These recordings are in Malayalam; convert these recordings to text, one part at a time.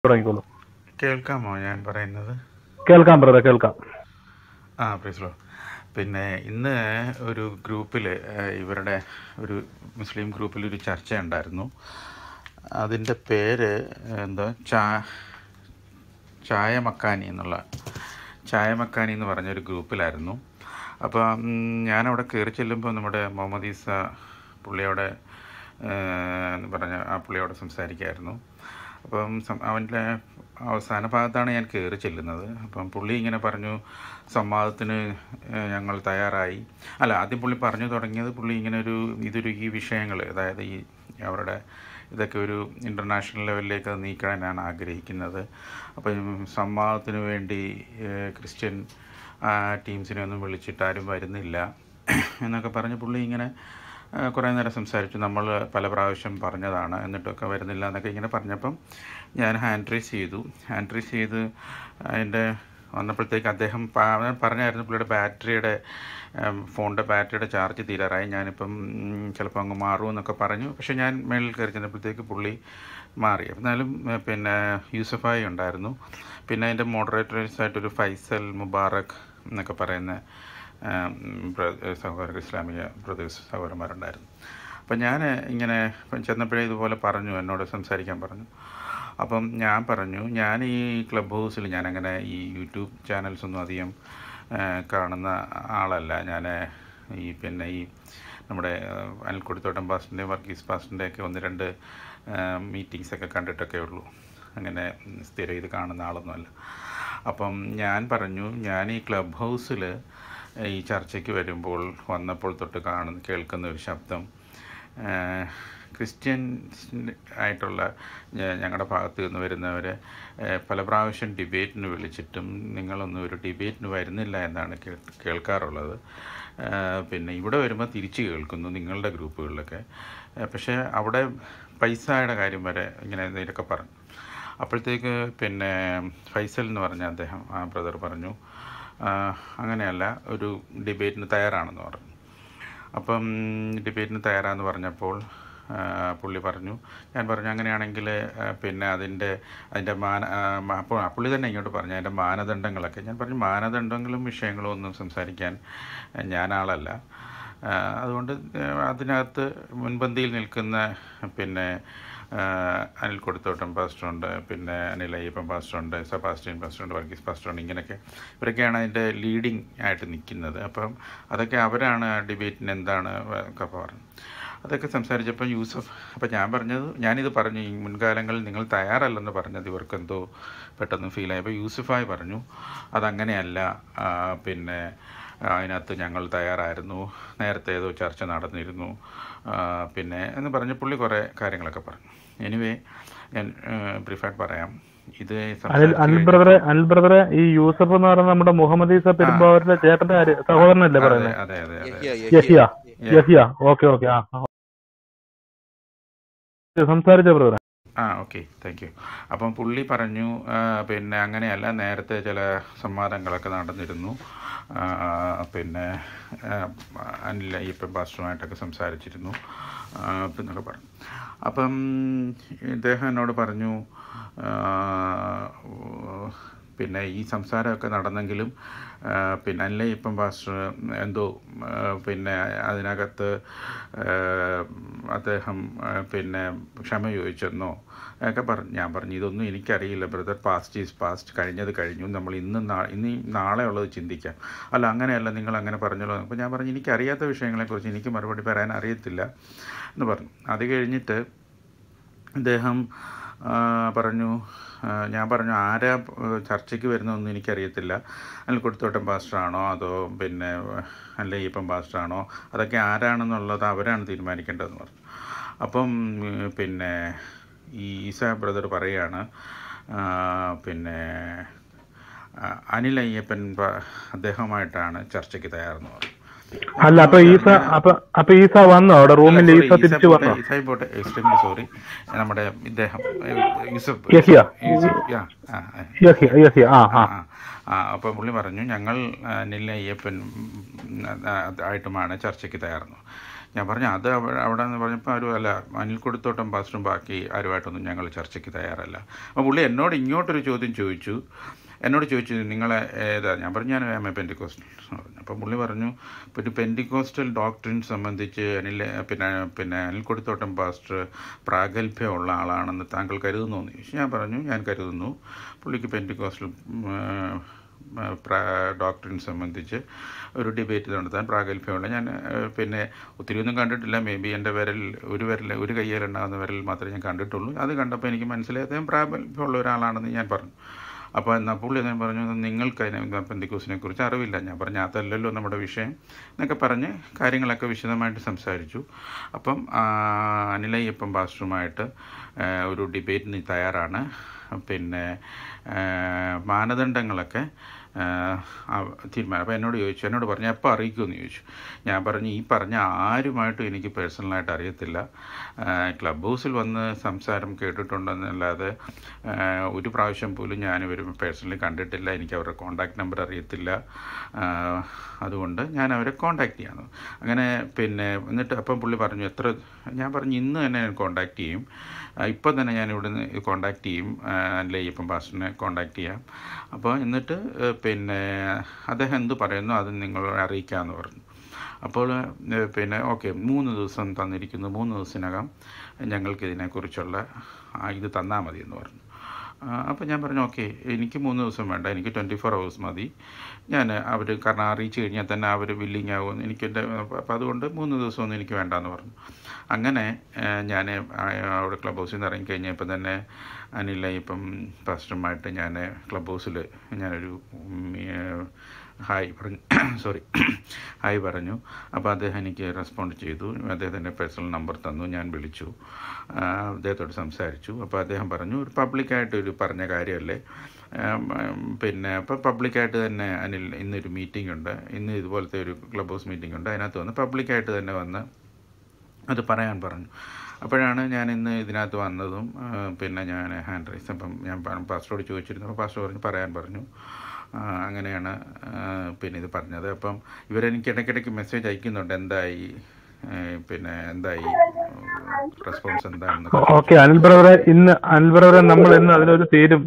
തുടങ്ങിക്കോളൂ കേൾക്കാമോ ഞാൻ പറയുന്നത് കേൾക്കാം ബ്രദർ കേൾക്കാം ആ പ്രീസ്ലോ പിന്നെ ഇന്ന് ഒരു ഗ്രൂപ്പിൽ ഇവരുടെ ഒരു മുസ്ലിം ഗ്രൂപ്പിൽ ഒരു ചർച്ച ഉണ്ടായിരുന്നു അതിൻ്റെ പേര് എന്താ ചാ ചായ മക്കാനി എന്നുള്ള ചായ മക്കാനി എന്ന് പറഞ്ഞൊരു ഗ്രൂപ്പിലായിരുന്നു അപ്പോൾ ഞാനവിടെ കയറി ചെല്ലുമ്പോൾ നമ്മുടെ മുഹമ്മദ് ഈസ പുള്ളിയോടെ എന്ന് പറഞ്ഞ ആ പുള്ളിയോട് സംസാരിക്കായിരുന്നു അപ്പം സം- അവൻ്റെ അവസാന ഭാഗത്താണ് ഞാൻ കയറി ചെല്ലുന്നത് അപ്പം പുള്ളി ഇങ്ങനെ പറഞ്ഞു സംവാദത്തിന് ഏഹ്, ഞങ്ങൾ തയ്യാറായി അല്ല ആദ്യം പുള്ളി പറഞ്ഞു തുടങ്ങിയത് പുള്ളി ഇങ്ങനെ ഒരു ഇതൊരു ഈ വിഷയങ്ങൾ അതായത് ഈ അവരുടെ ഇതൊക്കെ ഒരു ഇൻ്റർനാഷണൽ ലെവലിലേക്ക് അത് നീക്കാനാണ് ആഗ്രഹിക്കുന്നത് അപ്പം സംവാദത്തിന് വേണ്ടി ഏഹ്, ക്രിസ്ത്യൻ ആ, ടീംസിനെ ഒന്നും വിളിച്ചിട്ട് ആരും വരുന്നില്ല എന്നൊക്കെ പറഞ്ഞ് പുള്ളി ഇങ്ങനെ ആ, കുറേ നേരം സംസാരിച്ചു നമ്മൾ പല പ്രാവശ്യം പറഞ്ഞതാണ് എന്നിട്ടൊക്കെ വരുന്നില്ല എന്നൊക്കെ ഇങ്ങനെ പറഞ്ഞപ്പം ഞാൻ ഹാൻഡ് റൈസ് ചെയ്തു ഹാൻഡ് റൈസ് ചെയ്ത് അതിൻ്റെ വന്നപ്പോഴത്തേക്ക് അദ്ദേഹം പ- പറഞ്ഞായിരുന്നു പുള്ളിയുടെ ബാറ്ററിയുടെ ഉം, ഫോണിൻ്റെ ബാറ്ററിയുടെ ചാർജ് തീരാറായി ഞാനിപ്പം ഉം, ചിലപ്പോൾ അങ്ങ് മാറുമെന്നൊക്കെ പറഞ്ഞു പക്ഷേ ഞാൻ മേളിൽ കയറി ചെന്നപ്പോഴത്തേക്ക് പുള്ളി മാറി എന്നാലും ഏ, പിന്നെ യൂസഫായി ഉണ്ടായിരുന്നു പിന്നെ അതിൻ്റെ മോഡറേറ്റേഴ്സായിട്ടൊരു ഫൈസൽ മുബാറക് എന്നൊക്കെ പറയുന്ന ഉം, ബ്ര- സഹോദര ഇസ്ലാമിക ബ്രദേഴ്സ് സഹോദരന്മാരുണ്ടായിരുന്നു അപ്പം ഞാൻ ഇങ്ങനെ ചെന്നപ്പോഴേ ഇതുപോലെ പറഞ്ഞു എന്നോട് സംസാരിക്കാൻ പറഞ്ഞു അപ്പം ഞാൻ പറഞ്ഞു ഞാൻ ഈ ക്ലബ് ഹൗസിൽ ഞാനങ്ങനെ ഈ യൂട്യൂബ് ചാനൽസ് ഒന്നും അധികം ആ, കാണുന്ന ആളല്ല ഞാൻ ഈ പിന്നെ ഈ നമ്മുടെ ആ, അനിൽക്കുടിത്തോട്ടം പാസ്റ്റിൻ്റെ വർഗീസ് പാസ്റ്റിൻ്റെ ഒക്കെ ഒന്ന് രണ്ട് മീറ്റിങ്സൊക്കെ കണ്ടിട്ടൊക്കെ ഉള്ളൂ അങ്ങനെ സ്ഥിരം ഇത് കാണുന്ന ആളൊന്നുമല്ല അപ്പം ഞാൻ പറഞ്ഞു ഞാൻ ഈ ക്ലബ് ഹൗസിൽ ഈ ചർച്ചയ്ക്ക് വരുമ്പോൾ വന്നപ്പോൾ തൊട്ട് കാണുന്ന കേൾക്കുന്ന ഒരു ശബ്ദം ആഹ്, ക്രിസ്ത്യൻ ആയിട്ടുള്ള ഞ- ഞങ്ങളുടെ ഭാഗത്ത് നിന്ന് വരുന്നവരെ ആഹ്, പല പ്രാവശ്യം ഡിബേറ്റിന് വിളിച്ചിട്ടും നിങ്ങളൊന്നും ഒരു ഡിബേറ്റിന് വരുന്നില്ല എന്നാണ് കേ- കേൾക്കാറുള്ളത് ആഹ്, പിന്നെ ഇവിടെ വരുമ്പോൾ തിരിച്ച് കേൾക്കുന്നു നിങ്ങളുടെ ഗ്രൂപ്പുകളിലൊക്കെ ആഹ്, പക്ഷേ അവിടെ പൈസയുടെ കാര്യം വരെ ഇങ്ങനെ എന്തെങ്കിലുമൊക്കെ പറഞ്ഞു അപ്പോഴത്തേക്ക് പിന്നെ ഫൈസൽ എന്ന് പറഞ്ഞ അദ്ദേഹം ആ ബ്രദർ പറഞ്ഞു ആഹ്, അങ്ങനെയല്ല ഒരു ഡിബേറ്റിന് തയ്യാറാണെന്ന് പറഞ്ഞു അപ്പം ഡിബേറ്റിന് തയ്യാറാന്ന് പറഞ്ഞപ്പോൾ ആ, പുള്ളി പറഞ്ഞു ഞാൻ പറഞ്ഞു അങ്ങനെയാണെങ്കിൽ ആ, പിന്നെ അതിൻ്റെ അതിൻ്റെ മാന ആ, മ- അപ്പോൾ ആ പുള്ളി തന്നെ ഇങ്ങോട്ട് പറഞ്ഞു അതിൻ്റെ മാനദണ്ഡങ്ങളൊക്കെ ഞാൻ പറഞ്ഞു മാനദണ്ഡങ്ങളും വിഷയങ്ങളും ഒന്നും സംസാരിക്കാൻ ഞാൻ ആളല്ല ആ, അതുകൊണ്ട് ആ, അതിനകത്ത് മുൻപന്തിയിൽ നിൽക്കുന്ന പിന്നെ ആ, അനിൽ കൊടുത്തോട്ടം പാസ്റ്ററുണ്ട് പിന്നെ അനിൽ അയ്യപ്പൻ പാസ്റ്ററുണ്ട് സെബാസ്റ്റ്യൻ പാസ്റ്ററുണ്ട് വർഗീസ് പാസ്റ്ററുണ്ട് ഇങ്ങനെയൊക്കെ ഇവരൊക്കെയാണ് അതിൻ്റെ ലീഡിങ് ആയിട്ട് നിൽക്കുന്നത് അപ്പം അതൊക്കെ അവരാണ് ഡിബേറ്റിന് എന്താണ് ഒക്കെ പറഞ്ഞു അതൊക്കെ സംസാരിച്ചപ്പോൾ യൂസഫ് അപ്പം ഞാൻ പറഞ്ഞത് ഞാനിത് പറഞ്ഞു ഈ മുൻകാലങ്ങളിൽ നിങ്ങൾ തയ്യാറല്ലെന്ന് പറഞ്ഞത് ഇവർക്ക് എന്തോ പെട്ടെന്ന് ഫീലായി അപ്പോൾ യൂസഫായി പറഞ്ഞു അതങ്ങനെയല്ല ആ, പിന്നെ ആ, അതിനകത്ത് ഞങ്ങൾ തയ്യാറായിരുന്നു നേരത്തെ ഏതോ ചർച്ച നടന്നിരുന്നു ആ, പിന്നെ എന്ന് പറഞ്ഞ് പുള്ളി കുറേ കാര്യങ്ങളൊക്കെ പറഞ്ഞു എനിവേ ഞാൻ ബ്രീഫായിട്ട് പറയാം ഇത് അനിൽ സംസാരിച്ച് അനിൽ കഴിഞ്ഞപ്പോൾ- ബ്രദറെ അനിൽ ബ്രദറെ ഈ യൂസഫ് എന്ന് പറയുന്ന നമ്മുടെ മുഹമ്മദ് ഈസ പെരുമ്പാവൂരിന്റെ ചേട്ടന്റെ കാര്യം സഹോദരനല്ലേ അതെ പറയുന്നത് അതെ അതെ അതെ യഹിയ യഹിയ ഓക്കെ ഓക്കെ ആ ആ. സംസാരിച്ച ബ്രദറെ ആ ഓക്കെ താങ്ക് യു അപ്പം പുള്ളി പറഞ്ഞു ആ, പിന്നെ അങ്ങനെയല്ല നേരത്തെ ചില സംവാദങ്ങളൊക്കെ നടന്നിരുന്നു ആ, പിന്നെ ആ, അനിൽ അയ്യപ്പൻ പാസ്റ്ററുമായിട്ടൊക്കെ സംസാരിച്ചിരുന്നു ആ, എന്നൊക്കെ പറഞ്ഞു അപ്പം ഇദ്ദേഹം എന്നോട് പറഞ്ഞു ആ, പിന്നെ ഈ സംസാരമൊക്കെ നടന്നെങ്കിലും ആ, പിന്നെ അനിൽ അയ്യപ്പൻ പാസ്റ്റർ എന്തോ ആ, പിന്നെ അതിനകത്ത് ആ, അദ്ദേഹം ആ, പിന്നെ ക്ഷമ ചോദിച്ചെന്നോ ഒക്കെ പറഞ്ഞു ഞാൻ പറഞ്ഞു ഇതൊന്നും എനിക്കറിയില്ല ബ്രദർ പാസ്റ്റ് ഈസ് പാസ്റ്റ് കഴിഞ്ഞത് കഴിഞ്ഞു നമ്മൾ ഇന്ന് നാ ഇനി നാളെ ഉള്ളത് ചിന്തിക്കാം അല്ല അങ്ങനെയല്ല നിങ്ങൾ അങ്ങനെ പറഞ്ഞല്ലോ അപ്പോൾ ഞാൻ പറഞ്ഞു എനിക്കറിയാത്ത വിഷയങ്ങളെക്കുറിച്ച് എനിക്ക് മറുപടി പറയാൻ അറിയത്തില്ല എന്ന് പറഞ്ഞു അത് കഴിഞ്ഞിട്ട് അദ്ദേഹം ആ, പറഞ്ഞു ആ, ഞാൻ പറഞ്ഞു ആരാ ആ, ചർച്ചയ്ക്ക് വരുന്നതെന്ന് എനിക്കറിയത്തില്ല അതിൽ കൊടുത്തോട്ടം പാസ്റ്ററാണോ അതോ പിന്നെ അല്ല ഈപ്പം പാസ്റ്ററാണോ അതൊക്കെ ആരാണെന്നുള്ളത് അവരാണ് തീരുമാനിക്കേണ്ടതെന്ന് പറഞ്ഞു അപ്പം ഉം, പിന്നെ ഈ ഈസ ബ്രദർ പറയാണ് ആ, പിന്നെ ആ, അനിൽ അയ്യപ്പൻ പ- അദ്ദേഹമായിട്ടാണ് ചർച്ചയ്ക്ക് തയ്യാറെന്ന് പറഞ്ഞു അല്ല അപ്പൊ ഈസ അപ്പൊ അപ്പൊ ഈസ വന്നോ അവിടെ റൂമിൽ അല്ല, ഈസ sorry, തിരിച്ചു പോട്ടെ, വന്നോ ഈസായി പോട്ടെ എക്സ്ട്രീംലി സോറി നമ്മുടെ ഇദ്ദേഹം ഏ, യൂസഫ് യഹിയ. യൂസഫ്, യാ, ആ, ആ. യഹിയ യഹിയ ആ ആ, ആ ആ. ആ അപ്പോൾ പുള്ളി പറഞ്ഞു ഞങ്ങൾ നെല്ല അയ്യപ്പൻ ഉം, ആ, ആയിട്ടുമാണ് ചർച്ചയ്ക്ക് തയ്യാറെന്നു ഞാൻ പറഞ്ഞു അത് അവിടെ അവിടെ എന്ന് പറഞ്ഞപ്പോൾ ആരും അല്ല അനിൽ കൊടുത്തോട്ടം പാസ്റ്ററും ബാക്കി ആരുമായിട്ടൊന്നും ഞങ്ങൾ ചർച്ചയ്ക്ക് തയ്യാറല്ല അപ്പോൾ പുള്ളി എന്നോട് ഇങ്ങോട്ടൊരു ചോദ്യം ചോദിച്ചു എന്നോട് ചോദിച്ചു നിങ്ങളെ ഏതാ ഞാൻ പറഞ്ഞു ഞാൻ എം എ പെൻറ്റിക്കോസ്റ്റൽ പറഞ്ഞു അപ്പോൾ പുള്ളി പറഞ്ഞു പിന്നെ പെൻറ്റിക്കോസ്റ്റൽ ഡോക്ടറിൻ സംബന്ധിച്ച് അനിൽ പിന്നെ പിന്നെ അനിൽ കൊടുത്തോട്ടം പാസ്റ്റർ പ്രാഗൽഭ്യമുള്ള ആളാണെന്ന് താങ്കൾ കരുതുന്നു എന്ന് ചോദിച്ചു ഞാൻ പറഞ്ഞു ഞാൻ കരുതുന്നു പുള്ളിക്ക് പെൻറ്റിക്കോസ്റ്റൽ ഡോക്ടറിൻ സംബന്ധിച്ച് ഒരു ഡിബേറ്റ് നടത്താൻ പ്രാഗൽഭ്യമുള്ള ഞാൻ ഏഹ്, പിന്നെ ഒത്തിരിയൊന്നും കണ്ടിട്ടില്ല മേ ബി എൻ്റെ വിരൽ ഒരു വിരൽ ഒരു കയ്യിലുണ്ടാകുന്ന വിരൽ മാത്രമേ ഞാൻ കണ്ടിട്ടുള്ളൂ അത് കണ്ടപ്പോൾ എനിക്ക് മനസ്സിലായി അദ്ദേഹം പ്രാഗൽഭ്യമുള്ള ഒരാളാണെന്ന് ഞാൻ പറഞ്ഞു അപ്പോൾ എന്നാൽ പുള്ളി ഞാൻ പറഞ്ഞു നിങ്ങൾക്ക് അതിനെ പെന്തിക്കോസിനെ കുറിച്ച് അറിവില്ല ഞാൻ പറഞ്ഞു അതല്ലല്ലോ നമ്മുടെ വിഷയം എന്നൊക്കെ പറഞ്ഞ് കാര്യങ്ങളൊക്കെ വിശദമായിട്ട് സംസാരിച്ചു അപ്പം ആ, അനിലയ്യപ്പൻ പാസ്റ്ററുമായിട്ട് ആ, ഒരു ഡിബേറ്റിന് തയ്യാറാണ് പിന്നെ ആ, മാനദണ്ഡങ്ങളൊക്കെ ആ, ആ, തീരുമാനം അപ്പോൾ എന്നോട് ചോദിച്ചു എന്നോട് പറഞ്ഞു എപ്പോൾ അറിയിക്കുമെന്ന് ചോദിച്ചു ഞാൻ പറഞ്ഞു ഈ പറഞ്ഞ ആരുമായിട്ടും എനിക്ക് പേഴ്സണലായിട്ട് അറിയത്തില്ല ആ, ക്ലബ് ഹൗസിൽ വന്ന് സംസാരം കേട്ടിട്ടുണ്ടെന്നല്ലാതെ ആ, ഒരു പ്രാവശ്യം പോലും ഞാനിവർ പേഴ്സണലി കണ്ടിട്ടില്ല എനിക്ക് അവരുടെ കോൺടാക്ട് നമ്പർ അറിയത്തില്ല ആ, അതുകൊണ്ട് ഞാൻ അവരെ കോൺടാക്ട് ചെയ്യാമെന്ന് അങ്ങനെ പിന്നെ എന്നിട്ട് അപ്പം പുള്ളി പറഞ്ഞു എത്ര ഞാൻ പറഞ്ഞു ഇന്ന് തന്നെ ഞാൻ കോൺടാക്ട് ചെയ്യും ആ, ഇപ്പം തന്നെ ഞാൻ ഇവിടുന്ന് കോൺടാക്ട് ചെയ്യും അല്ലെ ഇപ്പം പാസ്റ്ററിനെ കോൺടാക്ട് ചെയ്യാം അപ്പോൾ എന്നിട്ട് ഏഹ്, പിന്നെ അദ്ദേഹം എന്ത് പറയുന്നു അത് നിങ്ങളെ അറിയിക്കാമെന്ന് പറഞ്ഞു അപ്പോൾ ഏഹ്, പിന്നെ ഓക്കെ മൂന്ന് ദിവസം തന്നിരിക്കുന്നു മൂന്ന് ദിവസത്തിനകം ഞങ്ങൾക്ക് ഇതിനെക്കുറിച്ചുള്ള ആ, ഇത് തന്നാൽ മതി എന്ന് പറഞ്ഞു അപ്പോൾ ഞാൻ പറഞ്ഞു ഓക്കെ എനിക്ക് മൂന്ന് ദിവസം വേണ്ട എനിക്ക് ട്വൻറ്റി ഫോർ ഹവേഴ്സ് മതി ഞാൻ അവർ കാരണം അറിയിച്ചു കഴിഞ്ഞാൽ തന്നെ അവർ വില്ലിങ് ആകും എനിക്ക് എൻ്റെ അപ്പോൾ അതുകൊണ്ട് മൂന്ന് ദിവസമൊന്നും എനിക്ക് വേണ്ടാന്ന് പറഞ്ഞു അങ്ങനെ ഞാൻ അവിടെ ക്ലബ് ഹൗസിൽ നിന്ന് ഇറങ്ങി കഴിഞ്ഞപ്പോൾ തന്നെ അനില ഇപ്പം പാസ്റ്ററുമായിട്ട് ഞാൻ ക്ലബ് ഹൗസിൽ ഞാനൊരു ഉം, ഏഹ്, ഹായ് പറഞ്ഞു സോറി ഹായ് പറഞ്ഞു അപ്പോൾ അദ്ദേഹം എനിക്ക് റെസ്പോണ്ട് ചെയ്തു അദ്ദേഹത്തിൻ്റെ പേഴ്സണൽ നമ്പർ തന്നു ഞാൻ വിളിച്ചു ആ, അദ്ദേഹത്തോട് സംസാരിച്ചു അപ്പോൾ അദ്ദേഹം പറഞ്ഞു ഒരു പബ്ലിക്കായിട്ട് ഒരു പറഞ്ഞ കാര്യമല്ലേ ഉം, ഉം, പിന്നെ അപ്പോൾ പബ്ലിക്കായിട്ട് തന്നെ അനിൽ ഇന്നൊരു മീറ്റിംഗ് ഉണ്ട് ഇന്ന് ഇതുപോലത്തെ ഒരു ക്ലബ് ഹൗസ് മീറ്റിംഗ് ഉണ്ട് അതിനകത്ത് വന്ന് പബ്ലിക്കായിട്ട് തന്നെ വന്ന് അത് പറയാൻ പറഞ്ഞു അപ്പോഴാണ് ഞാൻ ഇന്ന് ഇതിനകത്ത് വന്നതും ആ, പിന്നെ ഞാൻ ഹാൻഡ് റൈസ് അപ്പം ഞാൻ പ- പാസ്റ്ററോട് ചോദിച്ചിരുന്നു അപ്പോൾ പാസ്റ്റർ പറഞ്ഞു പറയാൻ പറഞ്ഞു ആ, അങ്ങനെയാണ് ആ, പിന്നെ ഇത് പറഞ്ഞത് അപ്പം ഇവരെനിക്ക് ഇടയ്ക്കിടയ്ക്ക് മെസ്സേജ് അയക്കുന്നുണ്ട് എന്തായി ഏ, പിന്നെ എന്തായി റെസ്പോൺസ് എന്താണെന്ന് ഓക്കെ അനിൽ ബ്രദറെ ഇന്ന് അനിൽ ബ്രദറെ നമ്മൾ ഇന്ന് അതിനൊരു തീരും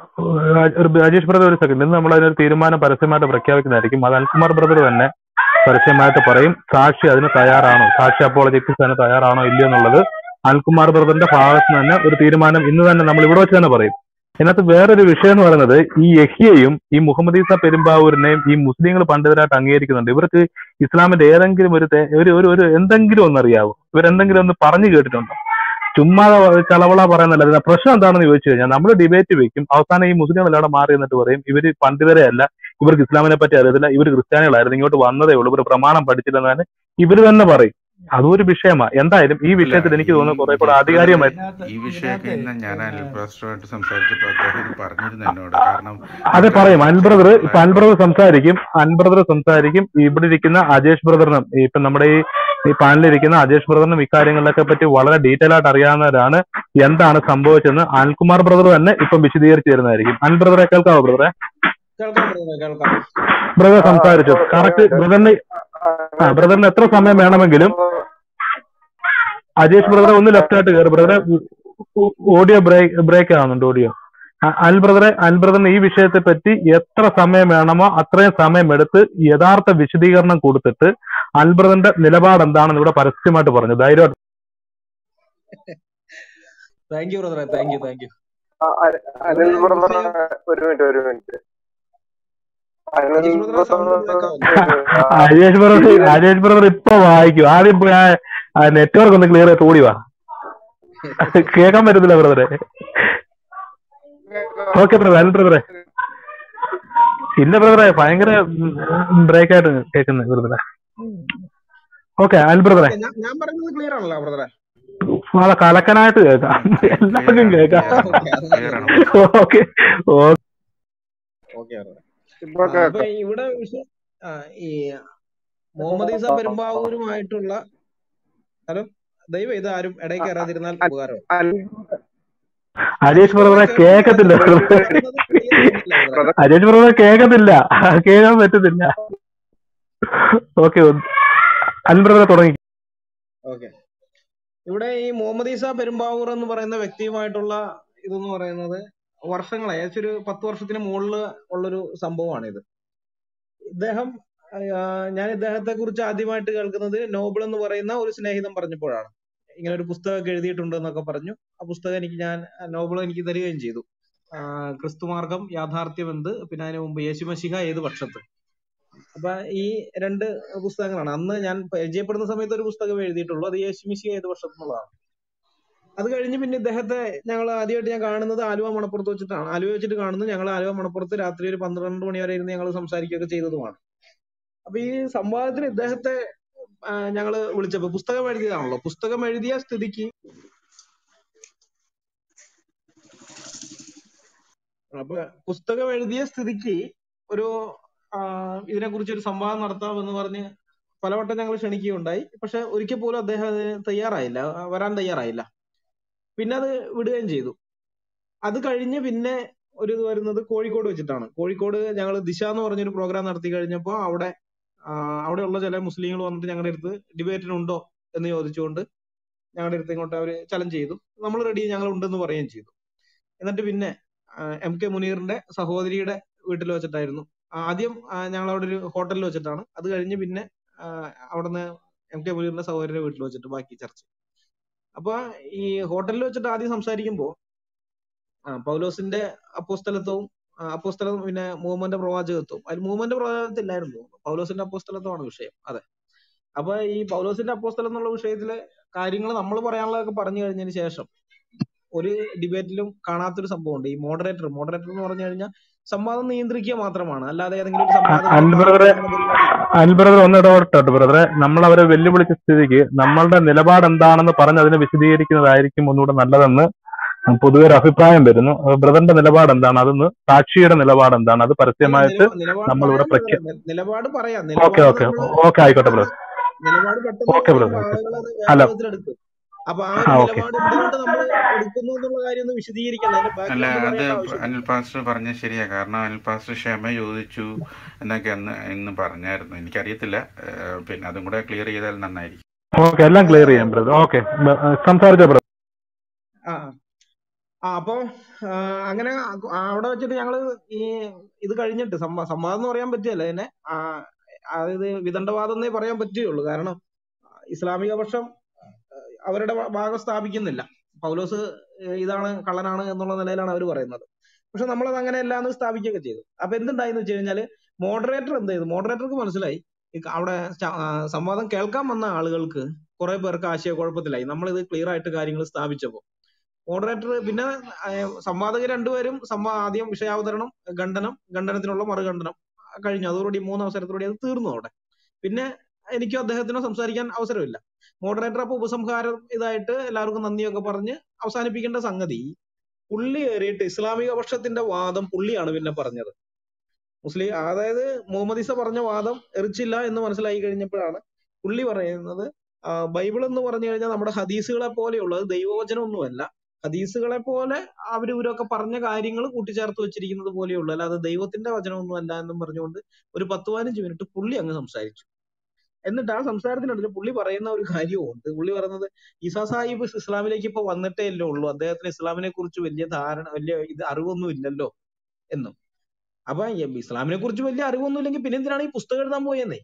ഒരു രാജേഷ് ബ്രദർ ഒരു സെക്കൻഡ് ഇന്ന് നമ്മൾ അതിനൊരു തീരുമാനം പരസ്യമായിട്ട് പ്രഖ്യാപിക്കുന്നതായിരിക്കും അത് അനിൽകുമാർ ബ്രദർ തന്നെ പരസ്യമായിട്ട് പറയും സാക്ഷി അതിന് തയ്യാറാണോ സാക്ഷി അപ്പോളജറ്റിക്സ് അതിന് തയ്യാറാണോ ഇല്ലയോ എന്നുള്ളത് അനിൽകുമാർ ബ്രദറിന്റെ ഭാഗത്ത് നിന്ന് തന്നെ ഒരു തീരുമാനം ഇന്ന് തന്നെ നമ്മൾ ഇവിടെ വെച്ച് തന്നെ പറയും ഇതിനകത്ത് വേറൊരു വിഷയം എന്ന് പറയുന്നത് ഈ യഹിയയും ഈ മുഹമ്മദ് ഈസ പെരുമ്പാവൂരിനെയും ഈ മുസ്ലിങ്ങൾ പണ്ഡിതരായിട്ട് അംഗീകരിക്കുന്നുണ്ട് ഇവർക്ക് ഇസ്ലാമിന്റെ ഏതെങ്കിലും ഒരു തേ- ഒരു ഒരു ഒരു എന്തെങ്കിലും ഒന്ന് അറിയാവോ ഇവരെന്തെങ്കിലും ഒന്ന് പറഞ്ഞു കേട്ടിട്ടുണ്ടോ ചുമ്മാ ചളവള പറയുന്നല്ല ഇതിന്റെ പ്രശ്നം എന്താണെന്ന് ചോദിച്ചു കഴിഞ്ഞാൽ നമ്മൾ ഡിബേറ്റ് വെക്കും അവസാനം ഈ മുസ്ലിങ്ങളെല്ലാം മാറി എന്നിട്ട് പറയും ഇവര് പണ്ഡിതരെ അല്ല ഇവർക്ക് ഇസ്ലാമിനെ പറ്റി അറിയത്തില്ല ഇവർ ക്രിസ്ത്യാനികളായിരുന്നു ഇങ്ങോട്ട് വന്നതേ ഉള്ളൂ ഇവർ പ്രമാണം പഠിച്ചില്ലെന്നാണ് ഇവര് തന്നെ പറയും അതും ഒരു വിഷയമാണ് എന്തായാലും ഈ വിഷയത്തിൽ എനിക്ക് തോന്നുന്നു കുറെ കൂടെ ആധികാരികമായി ഈ വിഷയമൊക്കെ ഇന്ന് ഞാൻ അനിൽ പാസ്റ്ററുമായിട്ട് സംസാരിച്ചപ്പോൾ അദ്ദേഹം ഇത് പറഞ്ഞിരുന്നു എന്നോട് കാരണം അതെ പറയും അനിൽ ബ്രദർ ഇപ്പൊ അനിൽ ബ്രദർ സംസാരിക്കും അനിൽ ബ്രദർ സംസാരിക്കും ഇവിടെ ഇരിക്കുന്ന അജേഷ് ബ്രദറിനും ഇപ്പൊ നമ്മുടെ ഈ ഈ പാനലിരിക്കുന്ന അജേഷ് ബ്രദറിനും ഇക്കാര്യങ്ങളിലൊക്കെ പറ്റി വളരെ ഡീറ്റെയിൽ ആയിട്ട് അറിയാവുന്നവരാണ് എന്താണ് സംഭവിച്ചെന്ന് അനിൽകുമാർ ബ്രദർ തന്നെ ഇപ്പൊ വിശദീകരിച്ചു തരുന്നതായിരിക്കും അനിൽ ബ്രദറെ കേൾക്കാവോ ബ്രദറെ കേൾക്കാം ബ്രദറെ കേൾക്കാം ബ്രദർ സംസാരിച്ചു കറക്റ്റ് ബ്രദറിന് ആ ബ്രദറിന് എത്ര സമയം വേണമെങ്കിലും അജേഷ് ബ്രദറെ ഒന്ന് ലെഫ്റ്റ് ആയിട്ട് കയറി ബ്രദറെ ഓഡിയോ ബ്രേക്ക് ബ്രേക്ക് ആവുന്നുണ്ട് ഓഡിയോ അൽ ബ്രദറെ അൽ ബ്രദറിന് ഈ വിഷയത്തെ പറ്റി എത്ര സമയം വേണമോ അത്രയും സമയം എടുത്ത് യഥാർത്ഥ വിശദീകരണം കൊടുത്തിട്ട് അൽ ബ്രദറിന്റെ നിലപാട് എന്താണെന്ന് ഇവിടെ പരസ്യമായിട്ട് പറഞ്ഞു ധൈര്യമായിട്ട് താങ്ക് യു ബ്രദറെ താങ്ക് യു താങ്ക് യു ആ, അ- അനിൽ ബ്രദർ ഒരു മിനിറ്റ് ഒരു മിനിറ്റ് അനിൽ അജീഷ് ബ്രദറെ സൗണ്ട് ബ്രേക്ക് ആവുന്നു brother Ajesh brother Ajesh brother ഇപ്പൊ വായിക്കും ആദ്യം പോയി ആ നെറ്റ്വർക്ക് ഒന്ന് ക്ലിയർ ആയിട്ട് ഓടി വാ കേൾക്കാൻ പറ്റുന്നില്ല ബ്രദറെ ഓക്കെ ബ്രദർ അനിൽ ബ്രദറെ ഇല്ല ബ്രദറെ ഭയങ്കര ബ്രേക്ക് ആയിട്ട് കേൾക്കുന്നത് ബ്രദറെ ഓക്കെ അനിൽ ബ്രദറെ ഞാൻ ഞാൻ പറയുന്നത് ക്ലിയർ ആണല്ലോ ബ്രദറെ വളരെ കലക്കനായിട്ട് കേൾക്കാം എല്ലാവർക്കും കേൾക്കാം ക്ലിയർ ആണ് ഓക്കെ ഓക്കെ ബ്രദറെ ഇപ്പൊ അപ്പൊ കേൾക്കാം ഇവിടെ വിഷയം ആ, ഈ മുഹമ്മദ് ഈസ പെരുമ്പാവൂരുമായിട്ടുള്ള ഹലോ ദൈവം ഇത് ആരും ഇടയിൽ കയറാതിരുന്നാൽ ഉപകാരം അനിൽ അജേഷ് ബ്രദറെ കേൾക്കത്തില്ല ബ്രദറെ അജേഷ് ബ്രദറെ കേൾക്കത്തില്ല കേൾക്കാൻ പറ്റുന്നില്ല ഓക്കെ അനിൽ ബ്രദറെ തുടങ്ങി ഓക്കെ ഇവിടെ ഈ മുഹമ്മദ് ഈസ പെരുമ്പാവൂർ എന്ന് പറയുന്ന വ്യക്തിയുമായിട്ടുള്ള ഇതെന്ന് പറയുന്നത് വർഷങ്ങളായി ഏകദേശം ഒരു പത്ത് വർഷത്തിന് മുകളിൽ ഉള്ളൊരു സംഭവമാണ് ഇത് ഇദ്ദേഹം ആ, ഞാൻ ഇദ്ദേഹത്തെ കുറിച്ച് ആദ്യമായിട്ട് കേൾക്കുന്നത് നോബിൾ എന്ന് പറയുന്ന ഒരു സ്നേഹിതൻ പറഞ്ഞപ്പോഴാണ് ഇങ്ങനെ ഒരു പുസ്തകമൊക്കെ എഴുതിയിട്ടുണ്ട് എന്നൊക്കെ പറഞ്ഞു ആ പുസ്തകം എനിക്ക് ഞാൻ നോബിൾ എനിക്ക് തരികയും ചെയ്തു ആ, ക്രിസ്തുമാർഗം യാഥാർത്ഥ്യം എന്ത് പിന്നെ അതിന് മുമ്പ് യേശുമശിഹ ഏത് പക്ഷത്ത് അപ്പൊ ഈ രണ്ട് പുസ്തകങ്ങളാണ് അന്ന് ഞാൻ പരിചയപ്പെടുന്ന സമയത്ത് ഒരു പുസ്തകം എഴുതിയിട്ടുള്ളൂ അത് യേശുമിശിഹ ഏത് വർഷം എന്നുള്ളതാണ് അത് കഴിഞ്ഞ് പിന്നെ ഇദ്ദേഹത്തെ ഞങ്ങൾ ആദ്യമായിട്ട് ഞാൻ കാണുന്നത് ആലുവ മണപ്പുറത്ത് വെച്ചിട്ടാണ് ആലുവ വെച്ചിട്ട് കാണുന്നു ഞങ്ങൾ ആലുവ മണപ്പുറത്ത് രാത്രി ഒരു പന്ത്രണ്ട് മണി വരെ ഇരുന്ന് ഞങ്ങൾ സംസാരിക്കുകയൊക്കെ ചെയ്തതുമാണ് അപ്പൊ ഈ സംവാദത്തിന് ഇദ്ദേഹത്തെ ആ, ഞങ്ങള് വിളിച്ചപ്പോ പുസ്തകം എഴുതിയതാണല്ലോ പുസ്തകം എഴുതിയ സ്ഥിതിക്ക് അപ്പൊ പുസ്തകം എഴുതിയ സ്ഥിതിക്ക് ഒരു ഇതിനെ കുറിച്ച് ഒരു സംവാദം നടത്താമെന്ന് പറഞ്ഞ് പലവട്ടം ഞങ്ങൾ ക്ഷണിക്കുകയുണ്ടായി പക്ഷെ ഒരിക്കൽ പോലും അദ്ദേഹം അതിന് തയ്യാറായില്ല ആ, വരാൻ തയ്യാറായില്ല പിന്നെ അത് വിടുകയും ചെയ്തു അത് കഴിഞ്ഞ് പിന്നെ ഒരു ഇത് വരുന്നത് കോഴിക്കോട് വെച്ചിട്ടാണ് കോഴിക്കോട് ഞങ്ങൾ ദിശ എന്ന് പറഞ്ഞൊരു പ്രോഗ്രാം നടത്തി കഴിഞ്ഞപ്പോൾ അവിടെ ആ, അവിടെയുള്ള ചില മുസ്ലിങ്ങൾ വന്നിട്ട് ഞങ്ങളുടെ അടുത്ത് ഡിബേറ്റിനുണ്ടോ എന്ന് ചോദിച്ചുകൊണ്ട് ഞങ്ങളുടെ അടുത്ത് ഇങ്ങോട്ട് അവർ ചലഞ്ച് ചെയ്തു നമ്മൾ റെഡി ഞങ്ങൾ ഉണ്ടെന്ന് പറയുകയും ചെയ്തു എന്നിട്ട് പിന്നെ ആ, എം കെ മുനീറിന്റെ സഹോദരിയുടെ വീട്ടിൽ വെച്ചിട്ടായിരുന്നു ആദ്യം ആ, ഞങ്ങൾ അവിടെ ഒരു ഹോട്ടലിൽ വെച്ചിട്ടാണ് അത് കഴിഞ്ഞ് പിന്നെ ആ, അവിടുന്ന് എം കെ മുനീറിന്റെ സഹോദരിയുടെ വീട്ടിൽ വെച്ചിട്ട് ബാക്കി ചർച്ച അപ്പൊ ഈ ഹോട്ടലിൽ വെച്ചിട്ട് ആദ്യം സംസാരിക്കുമ്പോൾ ആ, പൗലോസിന്റെ അപ്പോസ്തലത്വവും ആ, അപ്പോസ്തലം പിന്നെ മൂവ്മെന്റ് പ്രവാചകത്വവും അതിൽ മൂവ്മെന്റ് പ്രവാചകത്തില്ലായിരുന്നു തോന്നുന്നു. പൗലോസിന്റെ അപ്പോസ്തലത്വമാണ് വിഷയം അതെ അപ്പൊ ഈ പൗലോസിന്റെ അപ്പോസ്തലം എന്നുള്ള വിഷയത്തിലെ കാര്യങ്ങൾ നമ്മൾ പറയാനുള്ളതൊക്കെ പറഞ്ഞു കഴിഞ്ഞതിന് ശേഷം ഒരു ഡിബേറ്റിലും കാണാത്തൊരു സംഭവമുണ്ട് ഈ മോഡറേറ്റർ മോഡറേറ്റർ എന്ന് പറഞ്ഞു കഴിഞ്ഞാൽ സംവാദം നിയന്ത്രിക്കുക മാത്രമാണ് അല്ലാതെ ഏതെങ്കിലും ഒരു സംവാദം അനിൽ ബ്രദറെ അനിൽ ബ്രദർ ഒന്ന് ഇടപെട്ടോ ബ്രദറെ നമ്മൾ അവരെ വെല്ലുവിളിച്ച സ്ഥിതിക്ക് നമ്മളുടെ നിലപാട് എന്താണെന്ന് പറഞ്ഞ് അതിനെ വിശദീകരിക്കുന്നതായിരിക്കും ഒന്നുകൂടെ നല്ലതെന്ന് പൊതുവെ ഒരു അഭിപ്രായം വരുന്നു അഹ് ബ്രദറിന്റെ നിലപാട് എന്താണ് അതൊന്ന് സാക്ഷിയുടെ നിലപാട് എന്താണ് അത് പരസ്യമായിട്ട് നിലപാട് നമ്മളിവിടെ പറയാം പ്രഖ്യാ ബ്രദറെ. നിലപാട് പറയാം ഓക്കെ നിലപാട് ഓക്കെ നമ്മള് ഓക്കെ ആയിക്കോട്ടെ ബ്രദർ നിലപാട് പെട്ടെന്ന് ഓക്കെ പറയുമ്പോൾ ബ്രദർ ആളുകൾ അത് വേറെ അല്ല വിധത്തിലെടുക്കും അപ്പൊ ആ ആ ഒരു ഓക്കെ നിലപാട് എന്തുകൊണ്ട് നമ്മൾ എടുക്കുന്നു എന്നുള്ള കാര്യം ഒന്ന് വിശദീകരിക്കണം അതിന്റെ അല്ല ബാക്ക്ഗ്രൗണ്ട് അത് പറയേണ്ട ആവശ്യമില്ല അനിൽ പാസ്റ്റർ പറഞ്ഞ ശരിയാ കാരണം അനിൽ പാസ്റ്റർ ക്ഷമ ചോദിച്ചു എന്നൊക്കെ അന്ന് ഇന്ന് പറഞ്ഞായിരുന്നു എനിക്കറിയത്തില്ല ഏഹ് പിന്നെ അതും കൂടെ ക്ലിയർ ചെയ്താൽ നന്നായിരിക്കും ഓക്കെ എല്ലാം ക്ലിയർ ചെയ്യാം ബ്രദർ ഓക്കെ സംസാരിച്ചോ ബ്രദർ ആ ആ അപ്പൊ ആ, അങ്ങനെ അ- അവിടെ വെച്ചിട്ട് ഞങ്ങള് ഈ ഇത് കഴിഞ്ഞിട്ട് സംവാ സംവാദം എന്ന് പറയാൻ പറ്റിയല്ല ഇതിനെ ആ, അതായത് വിദണ്ഡവാദം എന്നേ പറയാൻ പറ്റുകയുള്ളൂ കാരണം ഇസ്ലാമിക പക്ഷം അവരുടെ ഭ- ഭാഗം സ്ഥാപിക്കുന്നില്ല പൗലോസ് ഏഹ് ഇതാണ് കള്ളനാണ് എന്നുള്ള നിലയിലാണ് അവർ പറയുന്നത് പക്ഷെ നമ്മളത് അങ്ങനെ അല്ലാന്ന് സ്ഥാപിക്കുകയൊക്കെ ചെയ്തു അപ്പൊ എന്തുണ്ടായെന്ന് വെച്ച് കഴിഞ്ഞാല് മോഡറേറ്റർ എന്ത് ചെയ്തു മോഡറേറ്റർക്ക് മനസ്സിലായി ഈ ക- അവിടെ ച- ആ, സംവാദം കേൾക്കാൻ വന്ന ആളുകൾക്ക് കുറെ പേർക്ക് ആശയക്കുഴപ്പത്തിലായി നമ്മളിത് ക്ലിയർ ആയിട്ട് കാര്യങ്ങൾ സ്ഥാപിച്ചപ്പോൾ മോഡറേറ്റർ പിന്നെ ഏഹ് സംവാദകർ രണ്ടുപേരും സംവാ ആദ്യം വിഷയാവതരണം ഖണ്ഡനം ഖണ്ഡനത്തിനുള്ള മറുഖണ്ഡനം കഴിഞ്ഞു അതോടുകൂടി മൂന്ന് അവസരത്തോടെ അത് തീർന്നു അവിടെ പിന്നെ എനിക്കോ അദ്ദേഹത്തിനോ സംസാരിക്കാൻ അവസരമില്ല മോഡറേറ്റർ അപ്പൊ ഉപസംഹാരം ഇതായിട്ട് എല്ലാവർക്കും നന്ദിയൊക്കെ പറഞ്ഞ് അവസാനിപ്പിക്കേണ്ട സംഗതി പുള്ളി കയറിയിട്ട് ഇസ്ലാമിക പക്ഷത്തിന്റെ വാദം പുള്ളിയാണ് പിന്നെ പറഞ്ഞത് മുസ്ലിം അതായത് മുഹമ്മദ് ഇസ പറഞ്ഞ വാദം എറിച്ചില്ല എന്ന് മനസ്സിലായി കഴിഞ്ഞപ്പോഴാണ് പുള്ളി പറയുന്നത് ആ, ബൈബിൾ എന്ന് പറഞ്ഞു കഴിഞ്ഞാൽ നമ്മുടെ ഹദീസുകളെ പോലെയുള്ളത് ദൈവവചനമൊന്നുമല്ല ഹദീസുകളെ പോലെ അവര് ഇവരൊക്കെ പറഞ്ഞ കാര്യങ്ങൾ കൂട്ടിച്ചേർത്ത് വെച്ചിരിക്കുന്നത് പോലെയുള്ളൂ അല്ലാതെ ദൈവത്തിന്റെ വചനമൊന്നും അല്ല എന്നും പറഞ്ഞുകൊണ്ട് ഒരു പത്ത് പതിനഞ്ച് മിനിറ്റ് പുള്ളി അങ്ങ് സംസാരിച്ചു എന്നിട്ട് ആ സംസാരത്തിനിടയിൽ പുള്ളി പറയുന്ന ഒരു കാര്യമുണ്ട് പുള്ളി പറയുന്നത് ഈസാ സാഹിബ് ഇസ്ലാമിലേക്ക് ഇപ്പൊ വന്നിട്ടേ അല്ലേ ഉള്ളൂ അദ്ദേഹത്തിന് ഇസ്ലാമിനെ കുറിച്ച് വലിയ ധാരണ വലിയ ഇത് അറിവൊന്നും ഇല്ലല്ലോ എന്നും അപ്പൊ ഈ ഇസ്ലാമിനെ കുറിച്ച് വലിയ അറിവൊന്നും ഇല്ലെങ്കിൽ പിന്നെ എന്തിനാണ് ഈ പുസ്തകം എഴുതാൻ പോയെന്നേ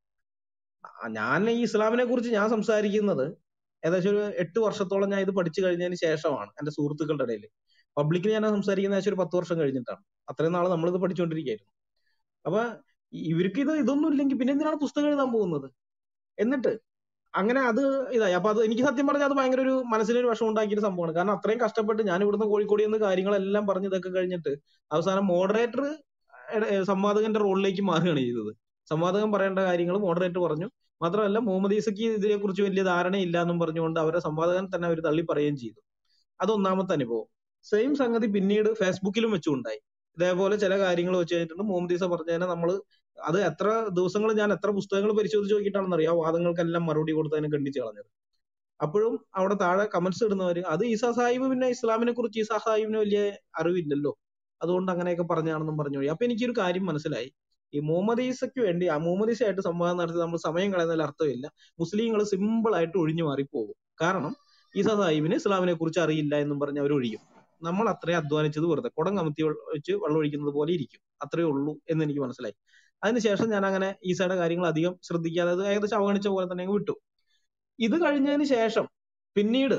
ആ, ഞാൻ ഈ ഇസ്ലാമിനെ കുറിച്ച് ഞാൻ സംസാരിക്കുന്നത് ഏകദേശം ഒരു എട്ട് വർഷത്തോളം ഞാൻ ഇത് പഠിച്ചു കഴിഞ്ഞതിന് ശേഷമാണ് എന്റെ സുഹൃത്തുക്കളുടെ ഇടയിൽ പബ്ലിക്കിൽ ഞാൻ സംസാരിക്കുന്ന ഏകദേശം ഒരു പത്ത് വർഷം കഴിഞ്ഞിട്ടാണ് അത്രയും നാൾ നമ്മളിത് പഠിച്ചുകൊണ്ടിരിക്കുകയായിരുന്നു അപ്പൊ ഇവർക്ക് ഇത് ഇതൊന്നും ഇല്ലെങ്കിൽ പിന്നെ എന്തിനാണ് പുസ്തകം എഴുതാൻ പോകുന്നത് എന്നിട്ട് അങ്ങനെ അത് ഇതായി അപ്പൊ അത് എനിക്ക് സത്യം പറഞ്ഞാൽ അത് ഭയങ്കര ഒരു മനസ്സിനൊരു വിഷമം ഉണ്ടാക്കിയ ഒരു സംഭവമാണ് കാരണം അത്രയും കഷ്ടപ്പെട്ട് ഞാൻ ഇവിടുന്ന് കോഴിക്കോട് നിന്ന് കാര്യങ്ങളെല്ലാം പറഞ്ഞ് ഇതൊക്കെ കഴിഞ്ഞിട്ട് അവസാനം മോഡറേറ്റർ സംവാദകന്റെ റോളിലേക്ക് മാറുകയാണ് ചെയ്തത് സംവാദകൻ പറയേണ്ട കാര്യങ്ങൾ മോഡറേറ്റർ പറഞ്ഞു മാത്രമല്ല മുഹമ്മദ് ഈസയ്ക്ക് ഇതിനെ കുറിച്ച് വലിയ ധാരണയില്ല എന്നും പറഞ്ഞുകൊണ്ട് അവരെ സംവാദകൻ തന്നെ അവർ തള്ളി പറയുകയും ചെയ്തു അത് ഒന്നാമത്തെ അനുഭവം സെയിം സംഗതി പിന്നീട് ഫേസ്ബുക്കിലും വെച്ചുണ്ടായി ഇതേപോലെ ചില കാര്യങ്ങൾ വെച്ച് കഴിഞ്ഞിട്ടുണ്ട് മുഹമ്മദ് ഈസ പറഞ്ഞതിനെ നമ്മൾ അത് എത്ര ദിവസങ്ങൾ ഞാൻ എത്ര പുസ്തകങ്ങൾ പരിശോധിച്ച് നോക്കിയിട്ടാണെന്ന് അറിയാം വാദങ്ങൾക്കെല്ലാം മറുപടി കൊടുത്തതിനെ ഖണ്ഡിച്ച് കളഞ്ഞത് അപ്പോഴും അവിടെ താഴെ കമന്റ്സ് ഇടുന്നവര് അത് ഈസാ സാഹിബ് പിന്നെ ഇസ്ലാമിനെ കുറിച്ച് ഈസാ സാഹിബിന് വലിയ അറിവില്ലല്ലോ അതുകൊണ്ട് അങ്ങനെയൊക്കെ പറഞ്ഞാണെന്നും പറഞ്ഞു പോയി അപ്പൊ എനിക്കൊരു കാര്യം മനസ്സിലായി ഈ മുഹമ്മദ് ഈസയ്ക്ക് വേണ്ടി ആ മുഹമ്മദ് ഈസയായിട്ട് സംവാദം നടത്തി നമ്മൾ സമയം കളയുന്നതിൽ അർത്ഥമില്ല മുസ്ലിങ്ങൾ സിമ്പിൾ ആയിട്ട് ഒഴിഞ്ഞു മാറി പോകും കാരണം ഈസ സാഹിബിന് ഇസ്ലാമിനെ കുറിച്ച് അറിയില്ല എന്നും പറഞ്ഞ് അവർ ഒഴിയും നമ്മൾ അത്രയും അധ്വാനിച്ചത് വെറുതെ കുടം കമത്തി വെ- വെച്ച് വെള്ളം ഒഴിക്കുന്നത് പോലെ ഇരിക്കും അത്രേ ഉള്ളൂ എന്ന് എനിക്ക് മനസ്സിലായി അതിനുശേഷം ഞാൻ അങ്ങനെ ഈസയുടെ കാര്യങ്ങൾ അധികം ശ്രദ്ധിക്കാതെ അത് ഏകദേശം അവഗണിച്ച പോലെ തന്നെ അങ്ങ് വിട്ടു ഇത് കഴിഞ്ഞതിന് ശേഷം പിന്നീട്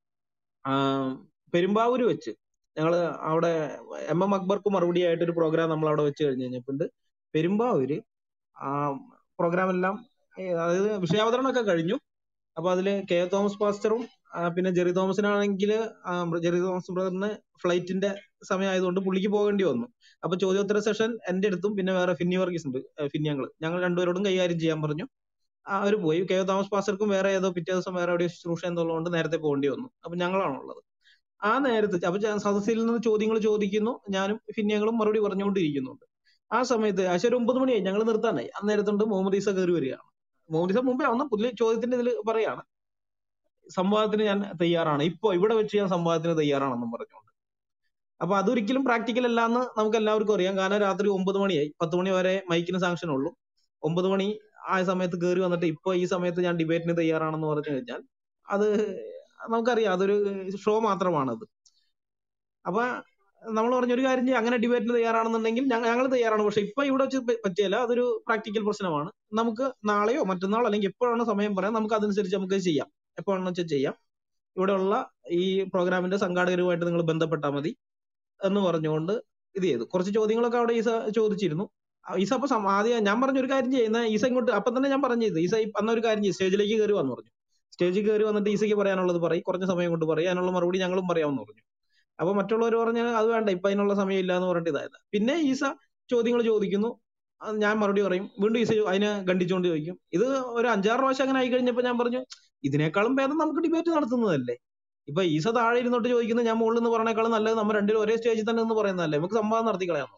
ആ, പെരുമ്പാവൂര് വെച്ച് ഞങ്ങള് അവിടെ എം എം അക്ബർക്ക് മറുപടിയായിട്ട് ഒരു പ്രോഗ്രാം നമ്മൾ അവിടെ വെച്ച് കഴിഞ്ഞ് കഴിഞ്ഞപ്പോണ്ട് പെരുമ്പാവൂര് ആ പ്രോഗ്രാം എല്ലാം ഏ, അതായത് വിഷയാവതരണമൊക്കെ കഴിഞ്ഞു അപ്പൊ അതില് കെ എ തോമസ് പാസ്റ്ററും ആ, പിന്നെ ജെറി തോമസിനാണെങ്കിൽ ജെറി തോമസ് ബ്രദറിന് ഫ്ലൈറ്റിന്റെ സമയമായതുകൊണ്ട് പുള്ളിക്ക് പോകേണ്ടി വന്നു അപ്പൊ ചോദ്യോത്തര സെഷൻ എന്റെ അടുത്തും പിന്നെ വേറെ ഫിന്നി വർഗീസ് ഉണ്ട് ഏ, ഫിന്നി ഞങ്ങൾ ഞങ്ങൾ രണ്ടുപേരോടും കൈകാര്യം ചെയ്യാൻ പറഞ്ഞു അവർ പോയി കെ എ തോമസ് പാസ്റ്റർക്കും വേറെ ഏതോ പിറ്റേ ദിവസം വേറെ എവിടെയോ ശുശ്രൂഷ എന്നുള്ളതുകൊണ്ട് നേരത്തെ പോകേണ്ടി വന്നു അപ്പൊ ഞങ്ങളാണുള്ളത് ആ നേരത്ത് അപ്പൊ ഞാൻ സദസ്സിൽ നിന്ന് ചോദ്യങ്ങൾ ചോദിക്കുന്നു ഞാനും ഫിന്നിയങ്ങളും മറുപടി പറഞ്ഞുകൊണ്ടിരിക്കുന്നുണ്ട് ആ സമയത്ത് ആശയം ഒരു ഒമ്പത് മണിയായി ഞങ്ങൾ നിർത്താനായി ആ നേരത്തുണ്ട് മുഹമ്മദ് ഈസ കയറി വരികയാണ് മുഹമ്മദ് ഈസ മുമ്പേ വന്ന പുതിയ ചോദ്യത്തിന്റെ ഇതിൽ പറയാണ് സംവാദത്തിന് ഞാൻ തയ്യാറാണ് ഇപ്പൊ ഇവിടെ വെച്ച് ഞാൻ സംവാദത്തിന് തയ്യാറാണെന്നും പറഞ്ഞുകൊണ്ട് അപ്പൊ അതൊരിക്കലും പ്രാക്ടിക്കൽ അല്ല എന്ന് നമുക്ക് എല്ലാവർക്കും അറിയാം കാരണം രാത്രി ഒമ്പത് മണിയായി പത്ത് മണി വരെ മൈക്കിന് സാങ്ഷൻ ഉള്ളൂ ഒമ്പത് മണി ആ സമയത്ത് കയറി വന്നിട്ട് ഇപ്പൊ ഈ സമയത്ത് ഞാൻ ഡിബേറ്റിന് തയ്യാറാണെന്ന് പറഞ്ഞു കഴിഞ്ഞാൽ അത് നമുക്കറിയാം അതൊരു ഷോ മാത്രമാണത് അപ്പൊ നമ്മൾ പറഞ്ഞ ഒരു കാര്യം ചെയ്യാം അങ്ങനെ ഡിബേറ്റിന് തയ്യാറാണെന്നുണ്ടെങ്കിൽ ഞങ്ങൾ ഞങ്ങൾ തയ്യാറാണ് പക്ഷെ ഇപ്പൊ ഇവിടെ വെച്ച് പ- പറ്റിയല്ല അതൊരു പ്രാക്ടിക്കൽ പ്രശ്നമാണ് നമുക്ക് നാളെയോ മറ്റന്നാളോ അല്ലെങ്കിൽ എപ്പോഴാണ് സമയം പറയാം നമുക്ക് അതനുസരിച്ച് നമുക്ക് ഇത് ചെയ്യാം എപ്പോഴാണെന്ന് വെച്ചാൽ ചെയ്യാം ഇവിടെ ഉള്ള ഈ പ്രോഗ്രാമിന്റെ സംഘാടകരുമായിട്ട് നിങ്ങൾ ബന്ധപ്പെട്ടാൽ മതി എന്ന് പറഞ്ഞുകൊണ്ട് ഇത് ചെയ്തു കുറച്ച് ചോദ്യങ്ങളൊക്കെ അവിടെ ഈസ ചോദിച്ചിരുന്നു ആ ഈസ അപ്പൊ സം- ആദ്യം ഞാൻ പറഞ്ഞ ഒരു കാര്യം ചെയ്യുന്ന ഈസ ഇങ്ങോട്ട് അപ്പൊ തന്നെ ഞാൻ പറഞ്ഞു ചെയ്തു ഈസ ഈ- അന്ന് ഒരു കാര്യം ചെയ്യും സ്റ്റേജിലേക്ക് കയറി വന്നു പറഞ്ഞു സ്റ്റേജിൽ കയറി വന്നിട്ട് ഈസയ്ക്ക് പറയാനുള്ളത് പറയും കുറഞ്ഞ സമയം കൊണ്ട് പറയും അതിനുള്ള മറുപടി ഞങ്ങളും പറയാമെന്ന് പറഞ്ഞു അപ്പൊ മറ്റുള്ളവർ പറഞ്ഞാൽ അത് വേണ്ട ഇപ്പൊ അതിനുള്ള സമയം ഇല്ല എന്ന് പറഞ്ഞിട്ട് ഇതായത് പിന്നെ ഈസ ചോദ്യങ്ങൾ ചോദിക്കുന്നു അത് ഞാൻ മറുപടി പറയും വീണ്ടും ഈസ ചോ- അതിനെ ഖണ്ഡിച്ചുകൊണ്ട് ചോദിക്കും ഇത് ഒരു അഞ്ചാറ് പ്രാവശ്യം അങ്ങനെ ആയി കഴിഞ്ഞപ്പോ ഞാൻ പറഞ്ഞു ഇതിനേക്കാളും ഭേദം നമുക്ക് ഡിബേറ്റ് നടത്തുന്നതല്ലേ ഇപ്പൊ ഈസ താഴെ ഇരുന്നോട്ട് ചോദിക്കുന്നത് ഞാൻ മുകളിൽ നിന്ന് പറഞ്ഞേക്കാളും നല്ലത് നമ്മൾ രണ്ടുപേരും ഒരേ സ്റ്റേജിൽ തന്നെ എന്ന് പറയുന്നതല്ലേ നമുക്ക് സംവാദം നടത്തി കളയാം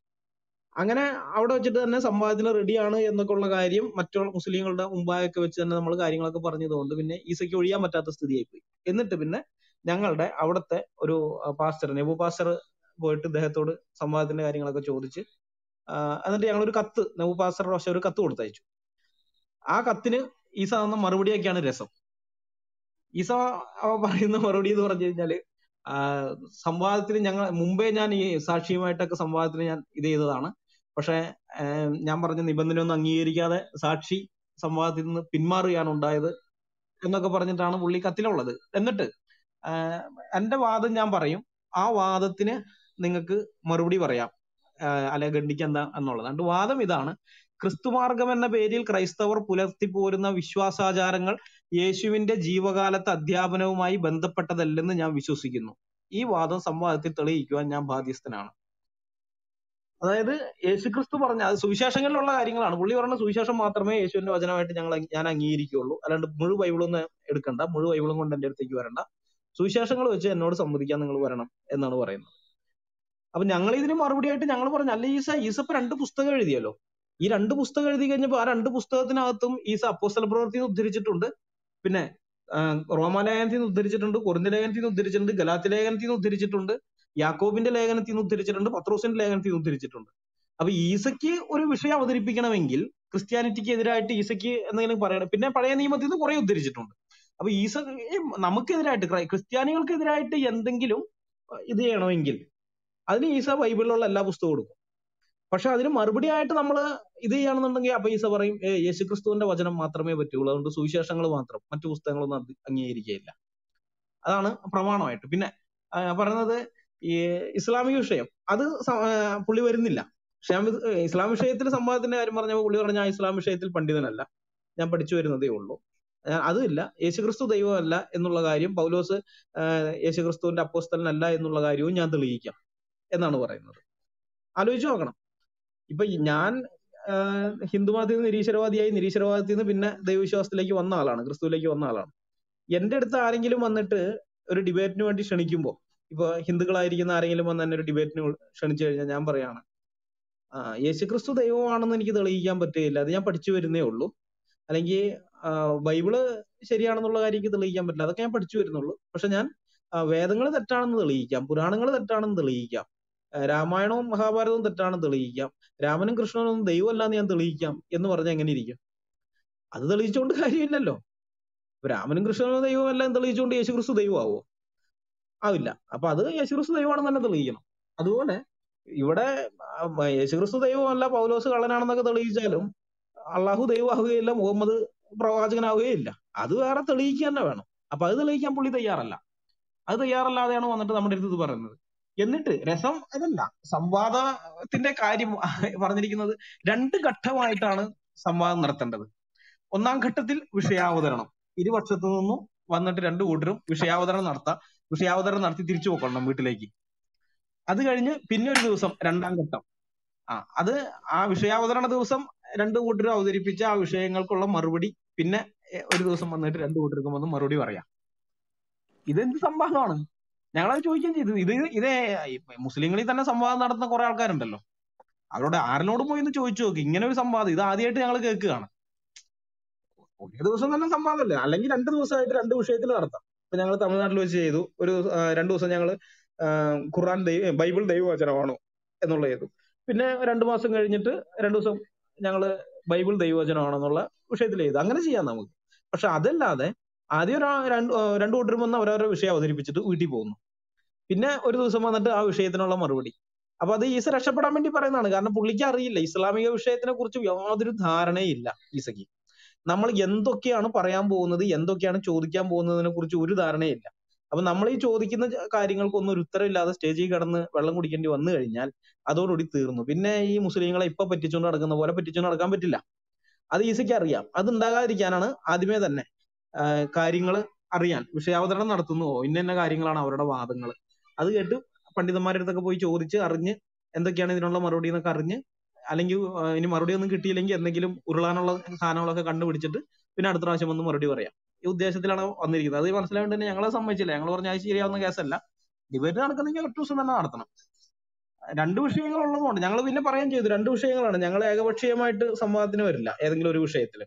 അങ്ങനെ അവിടെ വെച്ചിട്ട് തന്നെ സംവാദത്തിന് റെഡിയാണ് എന്നൊക്കെ ഉള്ള കാര്യം മറ്റുള്ള മുസ്ലിങ്ങളുടെ മുമ്പായൊക്കെ വെച്ച് തന്നെ നമ്മൾ കാര്യങ്ങളൊക്കെ പറഞ്ഞതുകൊണ്ട് പിന്നെ ഈസയ്ക്ക് ഒഴിയാൻ പറ്റാത്ത സ്ഥിതിയായി പോയി എന്നിട്ട് പിന്നെ ഞങ്ങളുടെ അവിടുത്തെ ഒരു പാസ്റ്റർ നെബു പാസ്റ്റർ പോയിട്ട് ഇദ്ദേഹത്തോട് സംവാദത്തിന്റെ കാര്യങ്ങളൊക്കെ ചോദിച്ച് ആ, എന്നിട്ട് ഞങ്ങൾ ഒരു കത്ത് നെബു പാസ്റ്റർ പക്ഷെ ഒരു കത്ത് കൊടുത്തയച്ചു ആ കത്തിന് ഈസ തന്ന മറുപടിയൊക്കെയാണ് രസം ഈസ അവ പറയുന്ന മറുപടി എന്ന് പറഞ്ഞു കഴിഞ്ഞാല് ആ, സംവാദത്തിന് ഞങ്ങൾ മുമ്പേ ഞാൻ ഈ സാക്ഷിയുമായിട്ടൊക്കെ സംവാദത്തിന് ഞാൻ ഇത് ചെയ്തതാണ് പക്ഷെ ഏഹ്, ഞാൻ പറഞ്ഞ നിബന്ധനയൊന്നും അംഗീകരിക്കാതെ സാക്ഷി സംവാദത്തിൽ നിന്ന് പിന്മാറുകയാണ് ഉണ്ടായത് എന്നൊക്കെ പറഞ്ഞിട്ടാണ് പുള്ളി കത്തിലുള്ളത് എന്നിട്ട് ആഹ്, എന്റെ വാദം ഞാൻ പറയും ആ വാദത്തിന് നിങ്ങൾക്ക് മറുപടി പറയാം ആഹ്, അല്ലെ ഖണ്ഡിക്കണ്ട എന്നുള്ളത് അതുകൊണ്ട് വാദം ഇതാണ് ക്രിസ്തുമാർഗം എന്ന പേരിൽ ക്രൈസ്തവർ പുലർത്തിപ്പോരുന്ന വിശ്വാസാചാരങ്ങൾ യേശുവിന്റെ ജീവകാലത്തെ അധ്യാപനവുമായി ബന്ധപ്പെട്ടതല്ലെന്ന് ഞാൻ വിശ്വസിക്കുന്നു ഈ വാദം സംവാദത്തിൽ തെളിയിക്കുവാൻ ഞാൻ ബാധ്യസ്ഥനാണ് അതായത് യേശുക്രിസ്തു പറഞ്ഞ അത് സുവിശേഷങ്ങളിലുള്ള കാര്യങ്ങളാണ് പുള്ളി പറഞ്ഞ സുവിശേഷം മാത്രമേ യേശുവിന്റെ വചനമായിട്ട് ഞങ്ങൾ അംഗീ- ഞാൻ അംഗീകരിക്കുകയുള്ളൂ അല്ലാണ്ട് മുഴു ബൈബിളൊന്നും എടുക്കണ്ട മുഴു ബൈബിളും കൊണ്ട് എന്റെ അടുത്തേക്ക് വരണ്ട സുവിശേഷങ്ങൾ വെച്ച് എന്നോട് സംവദിക്കാൻ നിങ്ങൾ വരണം എന്നാണ് പറയുന്നത് അപ്പൊ ഞങ്ങൾ ഇതിന് മറുപടിയായിട്ട് ഞങ്ങൾ പറഞ്ഞു അല്ല ഈസ ഈസ ഇപ്പൊ രണ്ട് പുസ്തകം എഴുതിയല്ലോ ഈ രണ്ട് പുസ്തകം എഴുതി കഴിഞ്ഞപ്പോ ആ രണ്ട് പുസ്തകത്തിനകത്തും ഈസ അപ്പോസ്തല പ്രവൃത്തി ഉദ്ധരിച്ചിട്ടുണ്ട് പിന്നെ ആ, റോമാലേഖനത്തിൽ നിന്ന് ഉദ്ധരിച്ചിട്ടുണ്ട് കൊറിന്ത ലേഖനത്തിൽ നിന്ന് ഉദ്ധരിച്ചിട്ടുണ്ട് ഗലാത്തി ലേഖനത്തിൽ നിന്ന് ഉദ്ധരിച്ചിട്ടുണ്ട് യാക്കോബിന്റെ ലേഖനത്തിൽ നിന്ന് ഉദ്ധരിച്ചിട്ടുണ്ട് പത്രോസിന്റെ ലേഖനത്തിൽ നിന്ന് ഉദ്ധരിച്ചിട്ടുണ്ട് അപ്പൊ ഈസയ്ക്ക് ഒരു വിഷയം അവതരിപ്പിക്കണമെങ്കിൽ ക്രിസ്ത്യാനിറ്റിക്ക് എതിരായിട്ട് ഈസയ്ക്ക് എന്തെങ്കിലും പറയണം പിന്നെ പഴയ നിയമത്തിൽ നിന്ന് കുറെ ഉദ്ധരിച്ചിട്ടുണ്ട് അപ്പൊ ഈസ ഈ നമുക്കെതിരായിട്ട് ക്രൈ- ക്രിസ്ത്യാനികൾക്കെതിരായിട്ട് എന്തെങ്കിലും അഹ് ഇത് ചെയ്യണമെങ്കിൽ അതിന് ഈസ ബൈബിളിലുള്ള എല്ലാ പുസ്തകവും കൊടുക്കും പക്ഷെ അതിന് മറുപടിയായിട്ട് നമ്മൾ ഇത് ചെയ്യുകയാണെന്നുണ്ടെങ്കിൽ അപ്പൊ ഈസ പറയും ഏ യേശുക്രിസ്തുവിന്റെ വചനം മാത്രമേ പറ്റുള്ളൂ അതുകൊണ്ട് സുവിശേഷങ്ങൾ മാത്രം മറ്റു പുസ്തകങ്ങളൊന്നും അത് അംഗീകരിക്കുകയില്ല അതാണ് പ്രമാണമായിട്ട് പിന്നെ ആ, പറയുന്നത് ഈ ഇസ്ലാമിക വിഷയം അത് സ- ആ, പുള്ളി വരുന്നില്ല ഇസ്ലാം വി- ഇസ്ലാം വിഷയത്തിൽ സംവാദത്തിന്റെ കാര്യം പറഞ്ഞപ്പോൾ പുള്ളി പറഞ്ഞ ഞാൻ ഇസ്ലാം വിഷയത്തിൽ പണ്ഡിതനല്ല ഞാൻ പഠിച്ചു വരുന്നതേ ഉള്ളൂ ആ, അതുമില്ല യേശുക്രിസ്തു ദൈവമല്ല എന്നുള്ള കാര്യം പൗലോസ് ആ, യേശുക്രിസ്തുവിന്റെ അപ്പോസ്തലനല്ല എന്നുള്ള കാര്യവും ഞാൻ തെളിയിക്കാം എന്നാണ് പറയുന്നത് ആലോചിച്ച് നോക്കണം ഇപ്പൊ ഈ ഞാൻ ആഹ് ഹിന്ദുമതത്തിൽ നിന്ന് നിരീശ്വരവാദിയായി നിരീശ്വരവാദത്തിൽ നിന്ന് പിന്നെ ദൈവവിശ്വാസത്തിലേക്ക് വന്ന ആളാണ് ക്രിസ്തുവിലേക്ക് വന്ന ആളാണ് എന്റെ അടുത്ത് ആരെങ്കിലും വന്നിട്ട് ഒരു ഡിബേറ്റിന് വേണ്ടി ക്ഷണിക്കുമ്പോൾ ഇപ്പൊ ഹിന്ദുക്കളായിരിക്കുന്ന ആരെങ്കിലും വന്ന് എന്നെ ഒരു ഡിബേറ്റിന് ക്ഷണിച്ചു കഴിഞ്ഞാൽ ഞാൻ പറയാണ് ആ യേശുക്രിസ്തു ദൈവമാണെന്ന് എനിക്ക് തെളിയിക്കാൻ പറ്റുകയില്ല അത് ഞാൻ പഠിച്ചു വരുന്നേ ഉള്ളൂ അല്ലെങ്കിൽ ബൈബിള് ശരിയാണെന്നുള്ള കാര്യം എനിക്ക് തെളിയിക്കാൻ പറ്റില്ല അതൊക്കെ ഞാൻ പഠിച്ചു വരുന്നുള്ളൂ പക്ഷെ ഞാൻ വേദങ്ങൾ തെറ്റാണെന്ന് തെളിയിക്കാം പുരാണങ്ങൾ തെറ്റാണെന്ന് തെളിയിക്കാം ഏഹ് രാമായണവും മഹാഭാരതവും തെറ്റാണെന്ന് തെളിയിക്കാം രാമനും കൃഷ്ണനും ഒന്നും ദൈവമല്ല എന്ന് ഞാൻ തെളിയിക്കാം എന്ന് പറഞ്ഞാൽ എങ്ങനെ ഇരിക്കും അത് തെളിയിച്ചുകൊണ്ട് കാര്യമില്ലല്ലോ ഇപ്പൊ രാമനും കൃഷ്ണനും ദൈവമല്ല എന്ന് തെളിയിച്ചുകൊണ്ട് യേശുക്രിസ്തു ദൈവമാവോ ആവില്ല അപ്പൊ അത് യേശുക്രിസ്തു ദൈവമാണെന്ന് തന്നെ തെളിയിക്കണം അതുപോലെ ഇവിടെ ആ, യേശുക്രിസ്തു ദൈവമല്ല പൗലോസ് കള്ളനാണെന്നൊക്കെ തെളിയിച്ചാലും അള്ളാഹു ദൈവമാവുകയില്ല മുഹമ്മദ് പ്രവാചകനാവുകയില്ല അത് വേറെ തെളിയിക്കുക തന്നെ വേണം അപ്പൊ അത് തെളിയിക്കാൻ പുള്ളി തയ്യാറല്ല അത് തയ്യാറല്ലാതെയാണ് വന്നിട്ട് നമ്മുടെ അടുത്ത് ഇത് പറയുന്നത് എന്നിട്ട് രസം അതല്ല സംവാദത്തിന്റെ കാര്യം പറഞ്ഞിരിക്കുന്നത് രണ്ട് ഘട്ടമായിട്ടാണ് സംവാദം നടത്തേണ്ടത് ഒന്നാം ഘട്ടത്തിൽ വിഷയാവതരണം ഇരുപക്ഷത്തു നിന്നും വന്നിട്ട് രണ്ടു കൂട്ടരും വിഷയാവതരണം നടത്താം വിഷയാവതരണം നടത്തി തിരിച്ചു പോക്കണം വീട്ടിലേക്ക് അത് കഴിഞ്ഞ് പിന്നെ ഒരു ദിവസം രണ്ടാം ഘട്ടം ആ അത് ആ വിഷയാവതരണ ദിവസം രണ്ടു കൂട്ടരും അവതരിപ്പിച്ച ആ വിഷയങ്ങൾക്കുള്ള മറുപടി പിന്നെ എ, ഒരു ദിവസം വന്നിട്ട് രണ്ടു കൂട്ടർക്കും വന്ന് മറുപടി പറയാം ഇതെന്ത് സംവാദമാണ് ഞങ്ങളത് ചോദിക്കുകയും ചെയ്തു ഇത് ഇതേ മുസ്ലിങ്ങളിൽ തന്നെ സംവാദം നടത്തുന്ന കുറെ ആൾക്കാരുണ്ടല്ലോ അവരോട് ആരിനോടും പോയി ഒന്ന് ചോദിച്ചു നോക്ക് ഇങ്ങനെ ഒരു സംവാദം ഇത് ആദ്യമായിട്ട് ഞങ്ങൾ കേൾക്കുകയാണ് ഒരേ ദിവസം തന്നെ സംവാദമല്ലേ അല്ലെങ്കിൽ രണ്ട് ദിവസമായിട്ട് രണ്ട് വിഷയത്തിൽ നടത്താം ഇപ്പൊ ഞങ്ങൾ തമിഴ്നാട്ടിൽ വെച്ച് ചെയ്തു ഒരു ദിവസം- ആ, രണ്ട് ദിവസം ഞങ്ങൾ ഖുർആൻ ദൈവ ബൈബിൾ ദൈവവചനമാണോ എന്നുള്ളത് ചെയ്തു പിന്നെ രണ്ടു മാസം കഴിഞ്ഞിട്ട് രണ്ടു ദിവസം ഞങ്ങൾ ബൈബിൾ ദൈവവചനമാണെന്നുള്ള വിഷയത്തിൽ ചെയ്തു അങ്ങനെ ചെയ്യാം നമുക്ക് പക്ഷെ അതല്ലാതെ ആദ്യം ഒരു രണ്ട് ആ, രണ്ടു കൂട്ടരും വന്ന് അവരവരുടെ വിഷയം അവതരിപ്പിച്ചിട്ട് വീട്ടിൽ പോകുന്നു പിന്നെ ഒരു ദിവസം വന്നിട്ട് ആ വിഷയത്തിനുള്ള മറുപടി അപ്പൊ അത് ഈസ രക്ഷപ്പെടാൻ വേണ്ടി പറയുന്നതാണ് കാരണം പുള്ളിക്ക് അറിയില്ല ഇസ്ലാമിക വിഷയത്തിനെ കുറിച്ച് യാതൊരു ധാരണയില്ല ഈസയ്ക്ക് നമ്മൾ എന്തൊക്കെയാണ് പറയാൻ പോകുന്നത് എന്തൊക്കെയാണ് ചോദിക്കാൻ പോകുന്നതിനെ കുറിച്ച് ഒരു ധാരണയില്ല അപ്പൊ നമ്മൾ ഈ ചോദിക്കുന്ന ച- കാര്യങ്ങൾക്കൊന്നും ഒരു ഉത്തരവില്ലാതെ സ്റ്റേജിൽ കിടന്ന് വെള്ളം കുടിക്കേണ്ടി വന്നു കഴിഞ്ഞാൽ അതോടുകൂടി തീർന്നു പിന്നെ ഈ മുസ്ലിങ്ങളെ ഇപ്പൊ പറ്റിച്ചുകൊണ്ട് നടക്കുന്ന പോലെ പറ്റിച്ചുകൊണ്ട് നടക്കാൻ പറ്റില്ല അത് ഈസയ്ക്ക് അറിയാം അത് ഉണ്ടാകാതിരിക്കാനാണ് ആദ്യമേ തന്നെ കാര്യങ്ങൾ അറിയാൻ വിഷയാവതരണം നടത്തുന്നുവോ ഇന്ന ഇന്ന കാര്യങ്ങളാണ് അവരുടെ വാദങ്ങൾ അത് കേട്ട് പണ്ഡിതന്മാരുടെ അടുത്തൊക്കെ പോയി ചോദിച്ച് അറിഞ്ഞ് എന്തൊക്കെയാണ് ഇതിനുള്ള മറുപടി എന്നൊക്കെ അറിഞ്ഞ് അല്ലെങ്കിൽ ആ, ഇനി മറുപടി ഒന്നും കിട്ടിയില്ലെങ്കിൽ എന്തെങ്കിലും ഉരുളാനുള്ള സാധനങ്ങളൊക്കെ കണ്ടുപിടിച്ചിട്ട് പിന്നെ അടുത്ത പ്രാവശ്യം വന്ന് മറുപടി പറയാം ഈ ഉദ്ദേശത്തിലാണ് വന്നിരിക്കുന്നത് അത് മനസ്സിലാവേണ്ടി തന്നെ ഞങ്ങളെ സമ്മതിച്ചില്ല ഞങ്ങൾ പറഞ്ഞ അത് ശരിയാവുന്ന കേസല്ല ഡിബേറ്റ് നടക്കുന്നെങ്കിൽ ഒറ്റ ദിവസം തന്നെ നടത്തണം രണ്ട് വിഷയങ്ങൾ ഉള്ളതുകൊണ്ട് ഞങ്ങൾ പിന്നെ പറയുകയും ചെയ്തു രണ്ട് വിഷയങ്ങളാണ് ഞങ്ങൾ ഏകപക്ഷീയമായിട്ട് സംവാദത്തിന് വരില്ല ഏതെങ്കിലും ഒരു വിഷയത്തിൽ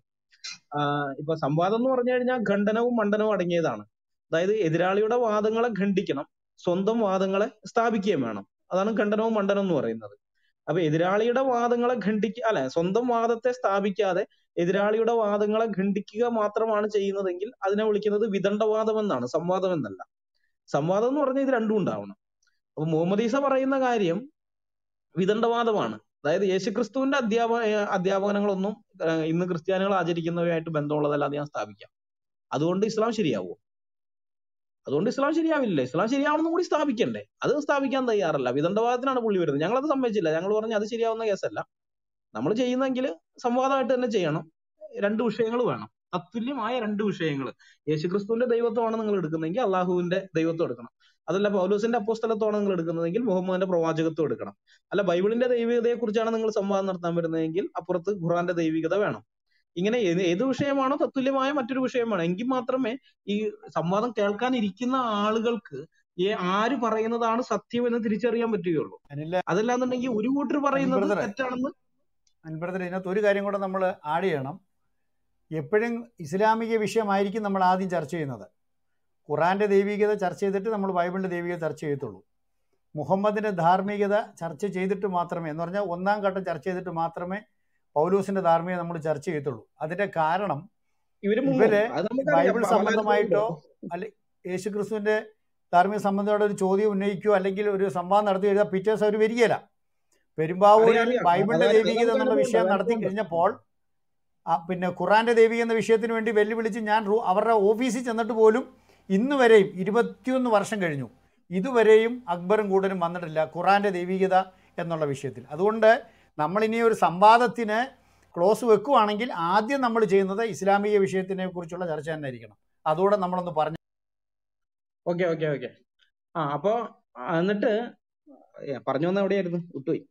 ഇപ്പൊ സംവാദം എന്ന് പറഞ്ഞു കഴിഞ്ഞാൽ ഖണ്ഡനവും മണ്ഡനവും അടങ്ങിയതാണ് അതായത് എതിരാളിയുടെ വാദങ്ങളെ ഖണ്ഡിക്കണം സ്വന്തം വാദങ്ങളെ സ്ഥാപിക്കുകയും വേണം അതാണ് ഖണ്ഡനവും മണ്ഡനവും എന്ന് പറയുന്നത് അപ്പൊ എതിരാളിയുടെ വാദങ്ങളെ ഖണ്ഡിക്ക അല്ലെ സ്വന്തം വാദത്തെ സ്ഥാപിക്കാതെ എതിരാളിയുടെ വാദങ്ങളെ ഖണ്ഡിക്കുക മാത്രമാണ് ചെയ്യുന്നതെങ്കിൽ അതിനെ വിളിക്കുന്നത് വിദണ്ഡവാദം എന്നാണ് സംവാദം എന്നല്ല സംവാദം എന്ന് പറഞ്ഞാൽ ഇത് രണ്ടും ഉണ്ടാവണം അപ്പൊ മുഹമ്മദ് ഈസ പറയുന്ന കാര്യം വിദണ്ഡവാദമാണ് അതായത് യേശുക്രിസ്തുവിന്റെ അധ്യാപ ഏഹ് അധ്യാപനങ്ങളൊന്നും ഏഹ് ഇന്ന് ക്രിസ്ത്യാനികൾ ആചരിക്കുന്നവയായിട്ട് ബന്ധമുള്ളതല്ല എന്ന് ഞാൻ സ്ഥാപിക്കാം അതുകൊണ്ട് ഇസ്ലാം ശരിയാവുമോ അതുകൊണ്ട് ഇസ്ലാം ശരിയാവില്ല ഇസ്ലാം ശരിയാവണമെന്ന് കൂടി സ്ഥാപിക്കണ്ടേ അത് സ്ഥാപിക്കാൻ തയ്യാറല്ല വിദണ്ഡവാദത്തിനാണ് പുള്ളി വരുന്നത് ഞങ്ങളത് സമ്മതിച്ചില്ല ഞങ്ങൾ പറഞ്ഞു അത് ശരിയാവുന്ന കേസല്ല നമ്മൾ ചെയ്യുന്നെങ്കിൽ സംവാദമായിട്ട് തന്നെ ചെയ്യണം രണ്ട് വിഷയങ്ങൾ വേണം തത്തുല്യമായ രണ്ട് വിഷയങ്ങൾ യേശുക്രിസ്തുവിന്റെ ദൈവത്വമാണ് നിങ്ങൾ എടുക്കുന്നതെങ്കിൽ അള്ളാഹുവിന്റെ ദൈവത്വം എടുക്കണം അതല്ല പൗലോസിന്റെ അപ്പോസ്തലത്വമാണ് നിങ്ങൾ എടുക്കുന്നതെങ്കിൽ മുഹമ്മദിന്റെ പ്രവാചകത്വം എടുക്കണം അല്ല ബൈബിളിന്റെ ദൈവികതയെ കുറിച്ചാണ് നിങ്ങൾ സംവാദം നടത്താൻ വരുന്നതെങ്കിൽ അപ്പുറത്ത് ഖുറാന്റെ ദൈവികത വേണം ഇങ്ങനെ ഏത് ഏത് വിഷയമാണോ തത്തുല്യമായ മറ്റൊരു വിഷയമാണ് എങ്കിൽ മാത്രമേ ഈ സംവാദം കേൾക്കാനിരിക്കുന്ന ആളുകൾക്ക് ഈ ആര് പറയുന്നതാണ് സത്യം എന്ന് തിരിച്ചറിയാൻ പറ്റുകയുള്ളൂ അനില അതല്ലാന്നുണ്ടെങ്കിൽ ഒരു കൂട്ടർ പറയുന്നത് ബ്രദറെ തെറ്റാണെന്ന് അൻപടത്തിൽ ഇതിനകത്ത് ഒരു കാര്യം കൂടെ നമ്മൾ ആഡ് ചെയ്യണം എപ്പോഴും ഇസ്ലാമിക വിഷയമായിരിക്കും നമ്മൾ ആദ്യം ചർച്ച ചെയ്യുന്നത് ഖുറാന്റെ ദൈവികത ചർച്ച ചെയ്തിട്ട് നമ്മൾ ബൈബിളിന്റെ ദൈവികത ചർച്ച ചെയ്യത്തുള്ളൂ മുഹമ്മദിന്റെ ധാർമ്മികത ചർച്ച ചെയ്തിട്ട് മാത്രമേ എന്ന് പറഞ്ഞാൽ ഒന്നാം ഘട്ടം ചർച്ച ചെയ്തിട്ട് മാത്രമേ പൗലൂസിന്റെ ധാർമ്മികത നമ്മൾ ചർച്ച ചെയ്യത്തുള്ളൂ അതിന്റെ കാരണം ഇവര് മുങ്ങും ഇവര് അത് നമുക്കറിയാം ബൈബിൾ പ- പലർക്കും സംബന്ധമായിട്ടോ ഉണ്ട്. അല്ലെ യേശുക്രിസ്തുവിന്റെ ധാർമ്മിക സംബന്ധമായിട്ട് ഒരു ചോദ്യം ഉന്നയിക്കുകയോ അല്ലെങ്കിൽ ഒരു സംവാദം നടത്തി കഴിഞ്ഞാൽ പിറ്റേ ദിവസം അവർ വരികയില്ല അറിയാം പെരുമ്പാവൂരിൽ അറിയാം ബൈബിളിന്റെ അതായത് ദൈവികത നമുക്ക് എന്നുള്ള അനുഭവമുണ്ട് വിഷയം അത് നടത്തി അനുഭവമുണ്ട് കഴിഞ്ഞപ്പോൾ ആ, പിന്നെ ഖുറാന്റെ ദൈവിക എന്ന വിഷയത്തിന് വേണ്ടി വെല്ലുവിളിച്ച് ഞാൻ റൂ- അവരുടെ ഓഫീസിൽ ചെന്നിട്ട് പോലും ഇന്ന് വരെയും ഇരുപത്തിയൊന്ന് വർഷം കഴിഞ്ഞു ഇതുവരെയും അക്ബറും കൂടനും വന്നിട്ടില്ല ഖുറാന്റെ ദൈവികത എന്നുള്ള വിഷയത്തിൽ അതുകൊണ്ട് നമ്മളിനി ഒരു സംവാദത്തിന് ക്ലോസ് വെക്കുവാണെങ്കിൽ ആദ്യം നമ്മൾ ചെയ്യുന്നത് ഇസ്ലാമിക വിഷയത്തിനെ കുറിച്ചുള്ള ചർച്ച തന്നെ ആയിരിക്കണം അതുകൂടെ നമ്മളൊന്ന് പറഞ്ഞു ഓക്കെ ഓക്കെ ഓക്കെ ആ അപ്പൊ ആ, എന്നിട്ട് ഏ, പറഞ്ഞു വന്ന എവിടെയായിരുന്നു വിട്ടുപോയി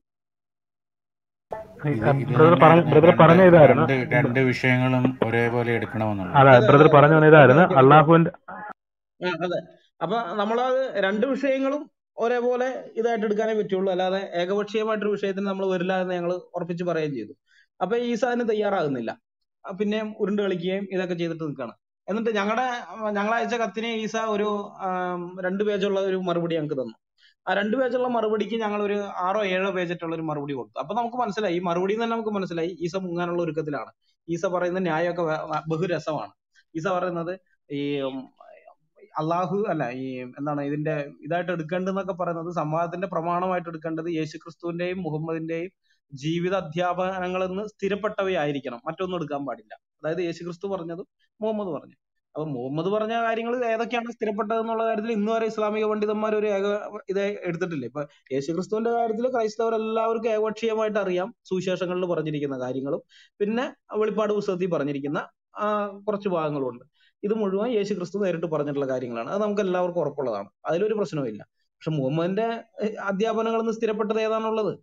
ഇത് ഇത് ബ്രദർ തന്നെ പറഞ്ഞ ബ്രദർ രണ്ട് പറഞ്ഞ ഇതായിരുന്നു രണ്ട് രണ്ട് വിഷയങ്ങളും ഒരേപോലെ എടുക്കണമെന്നുള്ളത് അതെ അതെ ബ്രദർ അതെ പറഞ്ഞു വന്ന ഓക്കെ ഇതായിരുന്നു ഓക്കെ ഓക്കെ അള്ളാഹുവിന്റെ ആ, അതെ അപ്പൊ നമ്മളത് രണ്ട് വിഷയങ്ങളും ഒരേപോലെ ഇതായിട്ട് എടുക്കാനേ പറ്റുള്ളൂ അല്ലാതെ ഏകപക്ഷീയമായിട്ടൊരു വിഷയത്തിന് നമ്മൾ വരില്ല എന്ന് ഞങ്ങൾ ഉറപ്പിച്ച് പറയുകയും ചെയ്തു അപ്പൊ ഈസ അതിന് തയ്യാറാകുന്നില്ല ആ, പിന്നെയും ഉരുണ്ട് കളിക്കുകയും ഇതൊക്കെ ചെയ്തിട്ട് നിൽക്കുകയാണ് എന്നിട്ട് ഞങ്ങളുടെ ഞങ്ങൾ അയച്ച കത്തിന് ഈസ ഒരു ആം, രണ്ട് പേജുള്ള ഒരു മറുപടി ഞങ്ങൾക്ക് തന്നു ആ രണ്ട് പേജുള്ള മറുപടിക്ക് ഞങ്ങൾ ഒരു ആറോ ഏഴോ പേജറ്റുള്ള ഒരു മറുപടി കൊടുത്തു അപ്പൊ നമുക്ക് മനസ്സിലായി ഈ മറുപടി തന്നെ നമുക്ക് മനസ്സിലായി ഈസ മുങ്ങാനുള്ള ഒരുക്കത്തിലാണ് ഈസ പറയുന്ന ന്യായമൊക്കെ വേ- വ- ബഹുരസമാണ് ഈസ പറയുന്നത് ഈ ഉം, അള്ളാഹു അല്ല ഈ എന്താണ് ഇതിന്റെ ഇതായിട്ട് എടുക്കേണ്ടതെന്നൊക്കെ പറയുന്നത് സംവാദത്തിന്റെ പ്രമാണമായിട്ട് എടുക്കേണ്ടത് യേശുക്രിസ്തുവിന്റെയും മുഹമ്മദിന്റെയും ജീവിത അധ്യാപനങ്ങളെന്ന് സ്ഥിരപ്പെട്ടവയായിരിക്കണം മറ്റൊന്നും എടുക്കാൻ പാടില്ല അതായത് യേശുക്രിസ്തു പറഞ്ഞതും മുഹമ്മദ് പറഞ്ഞു അപ്പൊ മുഹമ്മദ് പറഞ്ഞ കാര്യങ്ങൾ ഏതൊക്കെയാണ് സ്ഥിരപ്പെട്ടത് എന്നുള്ള കാര്യത്തിൽ ഇന്ന് വരെ ഇസ്ലാമിക പണ്ഡിതന്മാർ ഒരു ഏക ഇത് എടുത്തിട്ടില്ല ഇപ്പൊ യേശുക്രിസ്തുവിന്റെ കാര്യത്തിൽ ക്രൈസ്തവർ എല്ലാവർക്കും ഏകപക്ഷീയമായിട്ട് അറിയാം സുവിശേഷങ്ങളിൽ പറഞ്ഞിരിക്കുന്ന കാര്യങ്ങളും പിന്നെ വെളിപ്പാട് പുസ്തകത്തിൽ പറഞ്ഞിരിക്കുന്ന ആ, കുറച്ച് ഭാഗങ്ങളുണ്ട് ഇത് മുഴുവൻ യേശുക്രിസ്തു നേരിട്ട് പറഞ്ഞിട്ടുള്ള കാര്യങ്ങളാണ് അത് നമുക്ക് എല്ലാവർക്കും ഉറപ്പുള്ളതാണ് അതിലൊരു പ്രശ്നവുമില്ല പക്ഷെ മുഹമ്മദിന്റെ ഏഹ്, അധ്യാപനങ്ങളിൽ നിന്ന് സ്ഥിരപ്പെട്ടത് ഏതാണുള്ളത്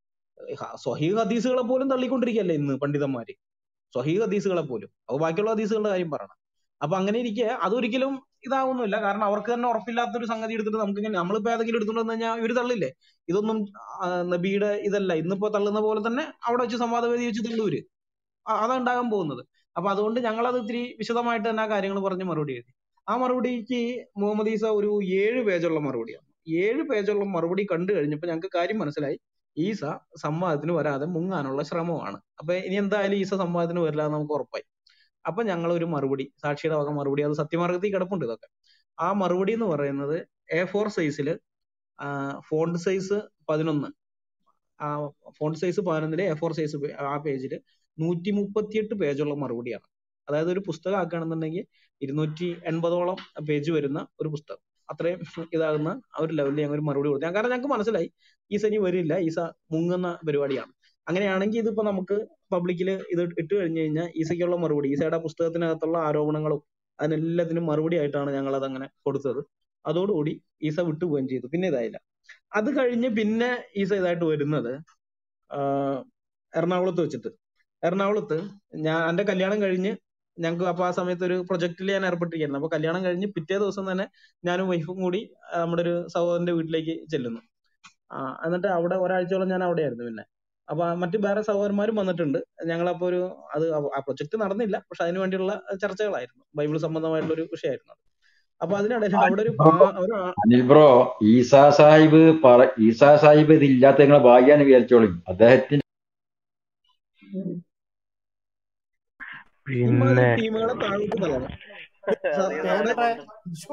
ഹ- സ്വഹീഹ് ഹദീസുകളെ പോലും തള്ളിക്കൊണ്ടിരിക്കുകയല്ലേ ഇന്ന് പണ്ഡിതന്മാര് സ്വഹീഹ് ഹദീസുകളെ പോലും അപ്പൊ ബാക്കിയുള്ള ഹദീസുകളുടെ കാര്യം പറയണം അപ്പൊ അങ്ങനെ ഇരിക്കെ അതൊരിക്കലും ഇതാവുന്നില്ല കാരണം അവർക്ക് തന്നെ ഉറപ്പില്ലാത്ത ഒരു സംഗതി എടുത്തിട്ട് നമുക്ക് ഇങ്ങനെ നമ്മളിപ്പോ ഏതെങ്കിലും എടുത്തുകൊണ്ട് വന്നു കഴിഞ്ഞാൽ ഇവര് തള്ളില്ലേ ഇതൊന്നും ആ, നബിയുടെ ഇതല്ല ഇന്നിപ്പോ തള്ളുന്ന പോലെ തന്നെ അവിടെ വെച്ച് സംവാദവേദി വെച്ച് തള്ളൂര് ആ- അതാ ഉണ്ടാകാൻ പോകുന്നത് അപ്പൊ അതുകൊണ്ട് ഞങ്ങൾ അത് ഇത്തിരി വിശദമായിട്ട് തന്നെ ആ കാര്യങ്ങൾ പറഞ്ഞ് മറുപടി എഴുതി ആ മറുപടിക്ക് മുഹമ്മദ് ഈസ ഒരു ഏഴ് പേജുള്ള മറുപടിയാണ് ഏഴ് പേജുള്ള മറുപടി കണ്ടു കഴിഞ്ഞപ്പോൾ ഞങ്ങൾക്ക് കാര്യം മനസ്സിലായി ഈസ സംവാദത്തിന് വരാതെ മുങ്ങാനുള്ള ശ്രമമാണ് അപ്പൊ ഇനി എന്തായാലും ഈസ സംവാദത്തിന് വരില്ല എന്ന് നമുക്ക് ഉറപ്പായി അപ്പൊ ഞങ്ങൾ ഒരു മറുപടി സാക്ഷിയുടെ വക മറുപടി അത് സത്യമാർഗത്തിൽ കിടപ്പുണ്ട് ഇതൊക്കെ ആ മറുപടി എന്ന് പറയുന്നത് എ ഫോർ സൈസിൽ ഫോണ്ട് സൈസ് പതിനൊന്ന് ആ ഫോണ്ട് സൈസ് പതിനൊന്നിലെ എ ഫോർ സൈസ് ആ പേജിൽ നൂറ്റി മുപ്പത്തിയെട്ട് പേജുള്ള മറുപടിയാണ് അതായത് ഒരു പുസ്തകം ആക്കുകയാണെന്നുണ്ടെങ്കിൽ ഇരുന്നൂറ്റി എൺപതോളം പേജ് വരുന്ന ഒരു പുസ്തകം അത്രയും ഇതാകുന്ന ആ ഒരു ലെവലിൽ ഞങ്ങൾ ഒരു മറുപടി കൊടുത്തു ഞാൻ- കാരണം ഞങ്ങൾക്ക് മനസ്സിലായി ഈസ ഇനി വരില്ല ഈസ മുങ്ങുന്ന പരിപാടിയാണ് അങ്ങനെയാണെങ്കിൽ ഇതിപ്പോ നമുക്ക് പബ്ലിക്കിൽ ഇത് ഇട്ട് കഴിഞ്ഞു കഴിഞ്ഞാൽ ഈസയ്ക്കുള്ള മറുപടി ഈസയുടെ പുസ്തകത്തിനകത്തുള്ള ആരോപണങ്ങളും അതിനെല്ലാത്തിനും മറുപടി ആയിട്ടാണ് ഞങ്ങൾ അത് അങ്ങനെ കൊടുത്തത് അതോടുകൂടി ഈസ വിട്ടുപോവുകയും ചെയ്തു പിന്നെ ഇതായില്ല അത് കഴിഞ്ഞ് പിന്നെ ഈസ ഇതായിട്ട് വരുന്നത് ആഹ് എറണാകുളത്ത് വെച്ചിട്ട് എറണാകുളത്ത് ഞാൻ എന്റെ കല്യാണം കഴിഞ്ഞ് ഞങ്ങൾക്ക് അപ്പൊ ആ സമയത്ത് ഒരു പ്രൊജക്റ്റിൽ ഞാൻ ഏർപ്പെട്ടിരിക്കുന്നു അപ്പൊ കല്യാണം കഴിഞ്ഞ് പിറ്റേ ദിവസം തന്നെ ഞാനും വൈഫും കൂടി ആ, നമ്മുടെ ഒരു സഹോദരന്റെ വീട്ടിലേക്ക് ചെല്ലുന്നു ആ, എന്നിട്ട് അവിടെ ഒരാഴ്ചയോളം ഞാൻ അവിടെയായിരുന്നു പിന്നെ അപ്പൊ ആ മറ്റു വേറെ സഹോദരന്മാരും വന്നിട്ടുണ്ട് ഞങ്ങളപ്പോ ഒരു അത് ആ- ആ പ്രൊജക്ട് നടന്നില്ല പക്ഷെ അതിനു വേണ്ടിയുള്ള ചർച്ചകളായിരുന്നു ബൈബിൾ സംബന്ധമായിട്ടുള്ള ഒരു വിഷയമായിരുന്നു അത് അപ്പൊ അതിനിടയിൽ അവിടെ ഒരു പാ- ഒരു ആ- അനിൽ ബ്രോ ഈസാ സാഹിബ് പറ ഈസാ സാഹിബ് ഇത് ഇല്ലാത്ത നിങ്ങളെ ഭാഗ്യാന്ന് വിചാരിച്ചോളും അദ്ദേഹത്തിന് പിന്നെ ഇമാതിരി ടീമുകളെ താഴോട്ട് തള്ളണം സ- അവിടെ കേട്ടെ ശോ,